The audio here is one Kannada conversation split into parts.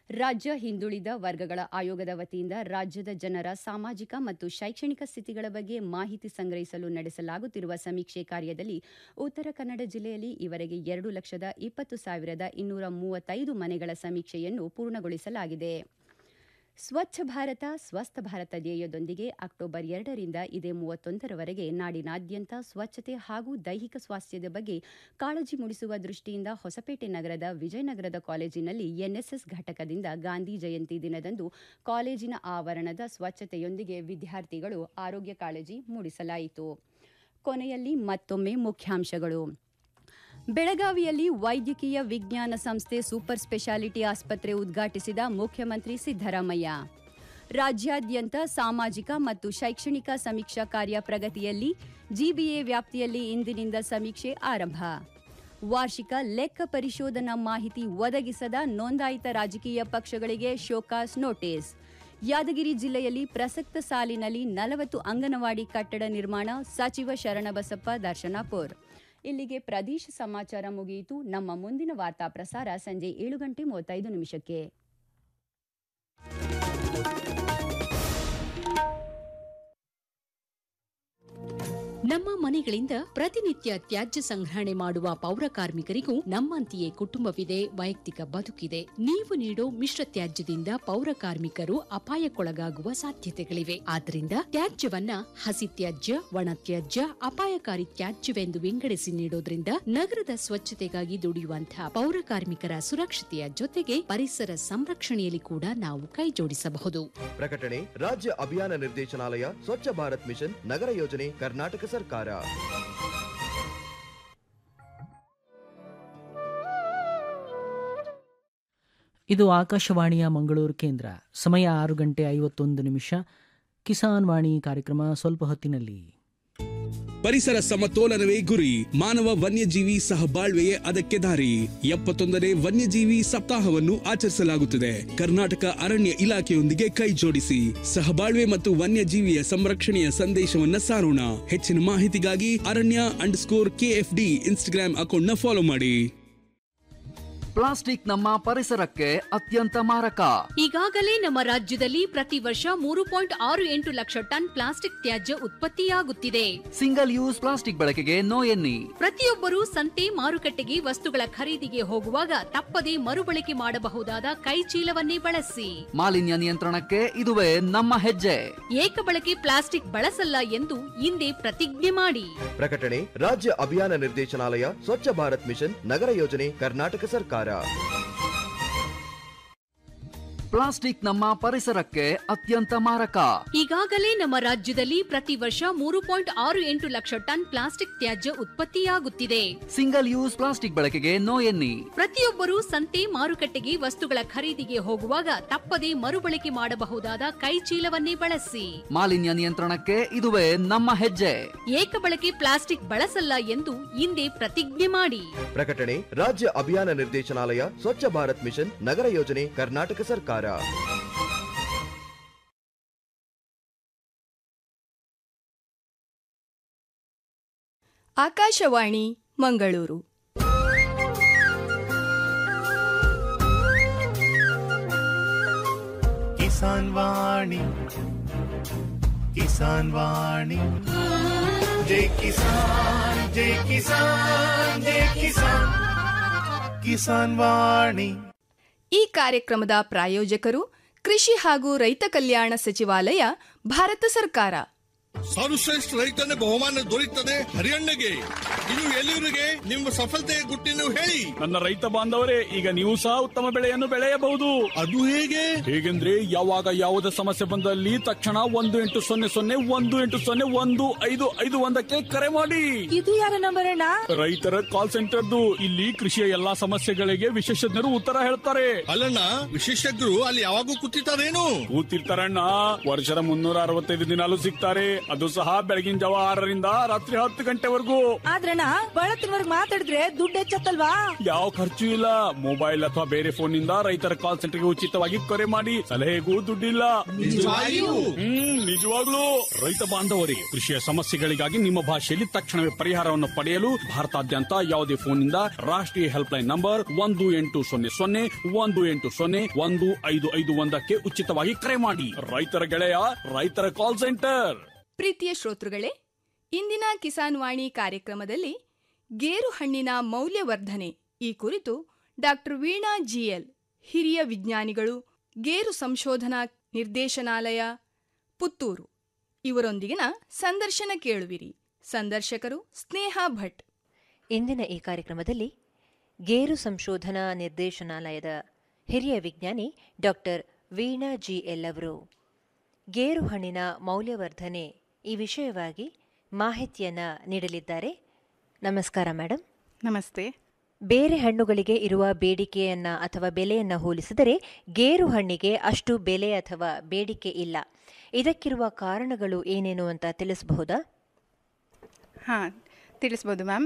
ರಾಜ್ಯ ಹಿಂದುಳಿದ ವರ್ಗಗಳ ಆಯೋಗದ ವತಿಯಿಂದ ರಾಜ್ಯದ ಜನರ ಸಾಮಾಜಿಕ ಮತ್ತು ಶೈಕ್ಷಣಿಕ ಸ್ಥಿತಿಗಳ ಬಗ್ಗೆ ಮಾಹಿತಿ ಸಂಗ್ರಹಿಸಲು ನಡೆಸಲಾಗುತ್ತಿರುವ ಸಮೀಕ್ಷೆ ಕಾರ್ಯದಲ್ಲಿ ಉತ್ತರ ಕನ್ನಡ ಜಿಲ್ಲೆಯಲ್ಲಿ ಇವರೆಗೆ ಎರಡು ಲಕ್ಷದ ಇಪ್ಪತ್ತು ಸಾವಿರದ ಇನ್ನೂರ ಮೂವತ್ತೈದು ಮನೆಗಳ ಸಮೀಕ್ಷೆಯನ್ನು ಪೂರ್ಣಗೊಳಿಸಲಾಗಿದೆ ಸ್ವಚ್ಛ ಭಾರತ ಸ್ವಸ್ಥ ಭಾರತ ಧ್ಯೇಯದೊಂದಿಗೆ ಅಕ್ಟೋಬರ್ ಎರಡರಿಂದ ಇದೇ ಮೂವತ್ತೊಂದರವರೆಗೆ ನಾಡಿನಾದ್ಯಂತ ಸ್ವಚ್ಛತೆ ಹಾಗೂ ದೈಹಿಕ ಸ್ವಾಸ್ಥ್ಯದ ಬಗ್ಗೆ ಕಾಳಜಿ ಮೂಡಿಸುವ ದೃಷ್ಟಿಯಿಂದ ಹೊಸಪೇಟೆ ನಗರದ ವಿಜಯನಗರದ ಕಾಲೇಜಿನಲ್ಲಿ ಎನ್ಎಸ್ಎಸ್ ಘಟಕದಿಂದ ಗಾಂಧಿ ಜಯಂತಿ ದಿನದಂದು ಕಾಲೇಜಿನ ಆವರಣದ ಸ್ವಚ್ಛತೆಯೊಂದಿಗೆ ವಿದ್ಯಾರ್ಥಿಗಳು ಆರೋಗ್ಯ ಕಾಳಜಿ ಮೂಡಿಸಲಾಯಿತು ಕೊನೆಯಲ್ಲಿ ಮತ್ತೊಮ್ಮೆ ಮುಖ್ಯಾಂಶಗಳು ಬೆಳಗಾವಿಯಲ್ಲಿ ವೈದ್ಯಕೀಯ ವಿಜ್ಞಾನ ಸಂಸ್ಥೆ ಸೂಪರ್ ಸ್ಪೆಷಾಲಿಟಿ ಆಸ್ಪತ್ರೆ ಉದ್ಘಾಟಿಸಿದ ಮುಖ್ಯಮಂತ್ರಿ ಸಿದ್ದರಾಮಯ್ಯ ರಾಜ್ಯಾದ್ಯಂತ ಸಾಮಾಜಿಕ ಮತ್ತು ಶೈಕ್ಷಣಿಕ ಸಮೀಕ್ಷಾ ಕಾರ್ಯ ಪ್ರಗತಿಯಲ್ಲಿ ಜಿಬಿಎ ವ್ಯಾಪ್ತಿಯಲ್ಲಿ ಇಂದಿನಿಂದ ಸಮೀಕ್ಷೆ ಆರಂಭ ವಾರ್ಷಿಕ ಲೆಕ್ಕ ಪರಿಶೋಧನಾ ಮಾಹಿತಿ ಒದಗಿಸದ ನೋಂದಾಯಿತ ರಾಜಕೀಯ ಪಕ್ಷಗಳಿಗೆ ಶೋಕಾಸ್ ನೋಟಿಸ್ ಯಾದಗಿರಿ ಜಿಲ್ಲೆಯಲ್ಲಿ ಪ್ರಸಕ್ತ ಸಾಲಿನಲ್ಲಿ ನಲವತ್ತು ಅಂಗನವಾಡಿ ಕಟ್ಟಡ ನಿರ್ಮಾಣ ಸಚಿವ ಶರಣಬಸಪ್ಪ ದರ್ಶನಾಪುರ್ ಇಲ್ಲಿಗೆ ಪ್ರದೇಶ ಸಮಾಚಾರ ಮುಗಿಯಿತು ನಮ್ಮ ಮುಂದಿನ ವಾರ್ತಾ ಪ್ರಸಾರ ಸಂಜೆ ಏಳು ಗಂಟೆ ಮೂವತ್ತೈದು ನಿಮಿಷಕ್ಕೆ ನಮ್ಮ ಮನೆಗಳಿಂದ ಪ್ರತಿನಿತ್ಯ ತ್ಯಾಜ್ಯ ಸಂಗ್ರಹಣೆ ಮಾಡುವ ಪೌರ ಕಾರ್ಮಿಕರಿಗೂ ನಮ್ಮಂತೆಯೇ ಕುಟುಂಬವಿದೆ ವೈಯಕ್ತಿಕ ಬದುಕಿದೆ ನೀವು ನೀಡೋ ಮಿಶ್ರ ತ್ಯಾಜ್ಯದಿಂದ ಪೌರ ಕಾರ್ಮಿಕರು ಅಪಾಯಕ್ಕೊಳಗಾಗುವ ಸಾಧ್ಯತೆಗಳಿವೆ ಆದ್ದರಿಂದ ತ್ಯಾಜ್ಯವನ್ನ ಹಸಿ ತ್ಯಾಜ್ಯ ಒಣ ತ್ಯಾಜ್ಯ ಅಪಾಯಕಾರಿ ತ್ಯಾಜ್ಯವೆಂದು ವಿಂಗಡಿಸಿ ನೀಡೋದ್ರಿಂದ ನಗರದ ಸ್ವಚ್ಛತೆಗಾಗಿ ದುಡಿಯುವಂತಹ ಪೌರ ಕಾರ್ಮಿಕರ ಸುರಕ್ಷತೆಯ ಜೊತೆಗೆ ಪರಿಸರ ಸಂರಕ್ಷಣೆಯಲ್ಲಿ ಕೂಡ ನಾವು ಕೈಜೋಡಿಸಬಹುದು ಪ್ರಕಟಣೆ ರಾಜ್ಯ ಅಭಿಯಾನ ನಿರ್ದೇಶನಾಲಯ ಸ್ವಚ್ಛ ಭಾರತ್ ಮಿಷನ್ ನಗರ ಯೋಜನೆ ಕರ್ನಾಟಕ ಸರ್ಕಾರ ಇದು ಆಕಾಶವಾಣಿಯ ಮಂಗಳೂರು ಕೇಂದ್ರ ಸಮಯ ಆರು ಗಂಟೆ ಐವತ್ತೊಂದು ನಿಮಿಷ ಕಿಸಾನ್ ವಾಣಿ ಕಾರ್ಯಕ್ರಮ ಸ್ವಲ್ಪ ಹೊತ್ತಿನಲ್ಲಿ ಪರಿಸರ ಸಮತೋಲನವೇ ಗುರಿ ಮಾನವ ವನ್ಯಜೀವಿ ಸಹಬಾಳ್ವೆಯೇ ಅದಕ್ಕೆ ದಾರಿ ಎಪ್ಪತ್ತೊಂದನೇ ವನ್ಯಜೀವಿ ಸಪ್ತಾಹವನ್ನು ಆಚರಿಸಲಾಗುತ್ತಿದೆ ಕರ್ನಾಟಕ ಅರಣ್ಯ ಇಲಾಖೆಯೊಂದಿಗೆ ಕೈ ಜೋಡಿಸಿ ಸಹಬಾಳ್ವೆ ಮತ್ತು ವನ್ಯಜೀವಿಯ ಸಂರಕ್ಷಣೆಯ ಸಂದೇಶವನ್ನ ಸಾರೋಣ ಹೆಚ್ಚಿನ ಮಾಹಿತಿಗಾಗಿ ಅರಣ್ಯ ಅಂಡ್ ಸ್ಕೋರ್ ಕೆಎಫ್ಡಿ ಇನ್ಸ್ಟಾಗ್ರಾಮ್ ಅಕೌಂಟ್ನ ಫಾಲೋ ಮಾಡಿ ಪ್ಲಾಸ್ಟಿಕ್ ನಮ್ಮ ಪರಿಸರಕ್ಕೆ ಅತ್ಯಂತ ಮಾರಕ ಈಗಾಗಲೇ ನಮ್ಮ ರಾಜ್ಯದಲ್ಲಿ ಪ್ರತಿ ವರ್ಷ ಮೂರು ಪಾಯಿಂಟ್ ಆರು ಎಂಟು ಲಕ್ಷ ಟನ್ ಪ್ಲಾಸ್ಟಿಕ್ ತ್ಯಾಜ್ಯ ಉತ್ಪತ್ತಿಯಾಗುತ್ತಿದೆ ಸಿಂಗಲ್ ಯೂಸ್ ಪ್ಲಾಸ್ಟಿಕ್ ಬಳಕೆಗೆ ನೋ ಎನ್ನಿ ಪ್ರತಿಯೊಬ್ಬರೂ ಸಂತೆ ಮಾರುಕಟ್ಟೆಗೆ ವಸ್ತುಗಳ ಖರೀದಿಗೆ ಹೋಗುವಾಗ ತಪ್ಪದೇ ಮರುಬಳಕೆ ಮಾಡಬಹುದಾದ ಕೈಚೀಲವನ್ನೇ ಬಳಸಿ ಮಾಲಿನ್ಯ ನಿಯಂತ್ರಣಕ್ಕೆ ಇದುವೇ ನಮ್ಮ ಹೆಜ್ಜೆ ಏಕಬಳಕೆ ಪ್ಲಾಸ್ಟಿಕ್ ಬಳಸಲ್ಲ ಎಂದು ಇಂದೇ ಪ್ರತಿಜ್ಞೆ ಮಾಡಿ ಪ್ರಕಟಣೆ ರಾಜ್ಯ ಅಭಿಯಾನ ನಿರ್ದೇಶನಾಲಯ ಸ್ವಚ್ಛ ಭಾರತ್ ಮಿಷನ್ ನಗರ ಯೋಜನೆ ಕರ್ನಾಟಕ ಸರ್ಕಾರ ಪ್ಲಾಸ್ಟಿಕ್ ನಮ್ಮ ಪರಿಸರಕ್ಕೆ ಅತ್ಯಂತ ಮಾರಕ ಈಗಾಗಲೇ ನಮ್ಮ ರಾಜ್ಯದಲ್ಲಿ ಪ್ರತಿ ವರ್ಷ ಮೂರು ಪಾಯಿಂಟ್ ಆರು ಎಂಟು ಲಕ್ಷ ಟನ್ ಪ್ಲಾಸ್ಟಿಕ್ ತ್ಯಾಜ್ಯ ಉತ್ಪತ್ತಿಯಾಗುತ್ತಿದೆ ಸಿಂಗಲ್ ಯೂಸ್ ಪ್ಲಾಸ್ಟಿಕ್ ಬಳಕೆಗೆ ನೋ ಎನ್ನಿ ಪ್ರತಿಯೊಬ್ಬರೂ ಸಂತೆ ಮಾರುಕಟ್ಟೆಗೆ ವಸ್ತುಗಳ ಖರೀದಿಗೆ ಹೋಗುವಾಗ ತಪ್ಪದೇ ಮರುಬಳಕೆ ಮಾಡಬಹುದಾದ ಕೈಚೀಲವನ್ನೇ ಬಳಸಿ ಮಾಲಿನ್ಯ ನಿಯಂತ್ರಣಕ್ಕೆ ಇದುವೇ ನಮ್ಮ ಹೆಜ್ಜೆ ಏಕಬಳಕೆ ಪ್ಲಾಸ್ಟಿಕ್ ಬಳಸಲ್ಲ ಎಂದು ಇಂದೇ ಪ್ರತಿಜ್ಞೆ ಮಾಡಿ ಪ್ರಕಟಣೆ ರಾಜ್ಯ ಅಭಿಯಾನ ನಿರ್ದೇಶನಾಲಯ ಸ್ವಚ್ಛ ಭಾರತ್ ಮಿಷನ್ ನಗರ ಯೋಜನೆ ಕರ್ನಾಟಕ ಸರ್ಕಾರ ಆಕಾಶವಾಣಿ ಮಂಗಳೂರು ಕಿಸಾನ್ ವಾಣಿ ಕಿಸಾನ್ ವಾಣಿ ಜೈ ಕಿಸಾನ್ ಜೈ ಕಿಸಾನ್ ಜೈ ಕಿಸಾನ್ ಕಿಸಾನ್ ವಾಣಿ ಈ ಕಾರ್ಯಕ್ರಮದ ಪ್ರಾಯೋಜಕರು ಕೃಷಿ ಹಾಗೂ ರೈತ ಕಲ್ಯಾಣ ಸಚಿವಾಲಯ ಭಾರತ ಸರ್ಕಾರ ಸರ್ವಶ್ರೇಷ್ಠ ರೈತನ ಬಹುಮಾನ ದೊರೆಯುತ್ತದೆ ಹರಿಯಣ್ಣಗೆ ಇದು ಎಲ್ಲಿವರಿಗೆ ನಿಮ್ಮ ಸಫಲತೆಯ ಗುಟ್ಟಿನ ಹೇಳಿ ನನ್ನ ರೈತ ಬಾಂಧವರೇ ಈಗ ನೀವು ಸಹ ಉತ್ತಮ ಬೆಳೆಯನ್ನು ಬೆಳೆಯಬಹುದು ಅದು ಹೇಗೆ ಹೇಗೆಂದ್ರೆ ಯಾವಾಗ ಯಾವುದೇ ಸಮಸ್ಯೆ ಬಂದಲ್ಲಿ ತಕ್ಷಣ ಒಂದು ಎಂಟು ಸೊನ್ನೆ ಸೊನ್ನೆ ಒಂದು ಎಂಟು ಸೊನ್ನೆ ಒಂದು ಐದು ಐದು ಒಂದಕ್ಕೆ ಕರೆ ಮಾಡಿ ಇದು ಯಾರ ನಂಬರ್ ಅಣ್ಣ ರೈತರ ಕಾಲ್ ಸೆಂಟರ್ದು ಇಲ್ಲಿ ಕೃಷಿಯ ಎಲ್ಲಾ ಸಮಸ್ಯೆಗಳಿಗೆ ವಿಶೇಷಜ್ಞರು ಉತ್ತರ ಹೇಳ್ತಾರೆ ಅಲ್ಲಣ್ಣ ವಿಶೇಷಜ್ಞರು ಅಲ್ಲಿ ಯಾವಾಗೂ ಕೂತಿರ್ತಾರೇನು ಕೂತಿರ್ತಾರಣ್ಣ ವರ್ಷದ ಮುನ್ನೂರ ಅರವತ್ತೈದು ದಿನಾಲು ಸಿಗ್ತಾರೆ ಅದು ಸಹ ಬೆಳಗಿನ ಜಾವ ಆರರಿಂದ ರಾತ್ರಿ ಹತ್ತು ಗಂಟೆವರೆಗೂ ಆದ್ರಣ್ಣ ಬಳತ್ತಿನವರ್ಗ್ ಮಾತಾಡಿದ್ರೆ ದುಡ್ಡು ಹೆಚ್ಚತ್ತಲ್ವಾ ಯಾವ ಖರ್ಚು ಇಲ್ಲ ಮೊಬೈಲ್ ಅಥವಾ ಬೇರೆ ಫೋನ್ ನಿಂದ ರೈತರ ಕಾಲ್ ಸೆಂಟರ್ಗೆ ಉಚಿತವಾಗಿ ಕರೆ ಮಾಡಿ ಸಲಹೆಗೂ ದುಡ್ಡಿಲ್ಲ ನಿಜವಾಗಿಯೂ? ಹ್ಮ್ ನಿಜವಾಗ್ಲೂ ರೈತ ಬಾಂಧವರಿಗೆ ಕೃಷಿಯ ಸಮಸ್ಯೆಗಳಿಗಾಗಿ ನಿಮ್ಮ ಭಾಷೆಯಲ್ಲಿ ತಕ್ಷಣವೇ ಪರಿಹಾರವನ್ನು ಪಡೆಯಲು ಭಾರತಾದ್ಯಂತ ಯಾವುದೇ ಫೋನ್ನಿಂದ ರಾಷ್ಟ್ರೀಯ ಹೆಲ್ಪ್ ಲೈನ್ ನಂಬರ್ ಒಂದು ಎಂಟು ಸೊನ್ನೆ ಸೊನ್ನೆ ಒಂದು ಎಂಟು ಸೊನ್ನೆ ಒಂದು ಐದು ಐದು ಒಂದಕ್ಕೆ ಉಚಿತವಾಗಿ ಕರೆ ಮಾಡಿ ರೈತರ ಗೆಳೆಯ ರೈತರ ಕಾಲ್ ಸೆಂಟರ್ ಪ್ರೀತಿಯ ಶ್ರೋತೃಗಳೇ ಇಂದಿನ ಕಿಸಾನ್ ವಾಣಿ ಕಾರ್ಯಕ್ರಮದಲ್ಲಿ ಗೇರು ಹಣ್ಣಿನ ಮೌಲ್ಯವರ್ಧನೆ ಈ ಕುರಿತು ಡಾಕ್ಟರ್ ವೀಣಾ ಜಿಎಲ್ ಹಿರಿಯ ವಿಜ್ಞಾನಿಗಳು ಗೇರು ಸಂಶೋಧನಾ ನಿರ್ದೇಶನಾಲಯ ಪುತ್ತೂರು ಇವರೊಂದಿಗಿನ ಸಂದರ್ಶನ ಕೇಳುವಿರಿ ಸಂದರ್ಶಕರು ಸ್ನೇಹ ಭಟ್ ಇಂದಿನ ಈ ಕಾರ್ಯಕ್ರಮದಲ್ಲಿ ಗೇರು ಸಂಶೋಧನಾ ನಿರ್ದೇಶನಾಲಯದ ಹಿರಿಯ ವಿಜ್ಞಾನಿ ಡಾಕ್ಟರ್ ವೀಣಾ ಜಿ ಎಲ್ ಅವರು ಗೇರು ಹಣ್ಣಿನ ಮೌಲ್ಯವರ್ಧನೆ ಈ ವಿಷಯವಾಗಿ ಮಾಹಿತಿಯನ್ನ ನೀಡಲಿದ್ದಾರೆ ನಮಸ್ಕಾರ ಮೇಡಮ್ ನಮಸ್ತೆ ಬೇರೆ ಹಣ್ಣುಗಳಿಗೆ ಇರುವ ಬೇಡಿಕೆಯನ್ನ ಅಥವಾ ಬೆಲೆಯನ್ನ ಹೋಲಿಸಿದರೆ ಗೇರು ಹಣ್ಣಿಗೆ ಅಷ್ಟು ಬೆಲೆ ಅಥವಾ ಬೇಡಿಕೆ ಇಲ್ಲ ಇದಕ್ಕಿರುವ ಕಾರಣಗಳು ಏನೇನು ಅಂತ ತಿಳಿಸಬಹುದಾ ಹಾಂ ತಿಳಿಸ್ಬೋದು ಮ್ಯಾಮ್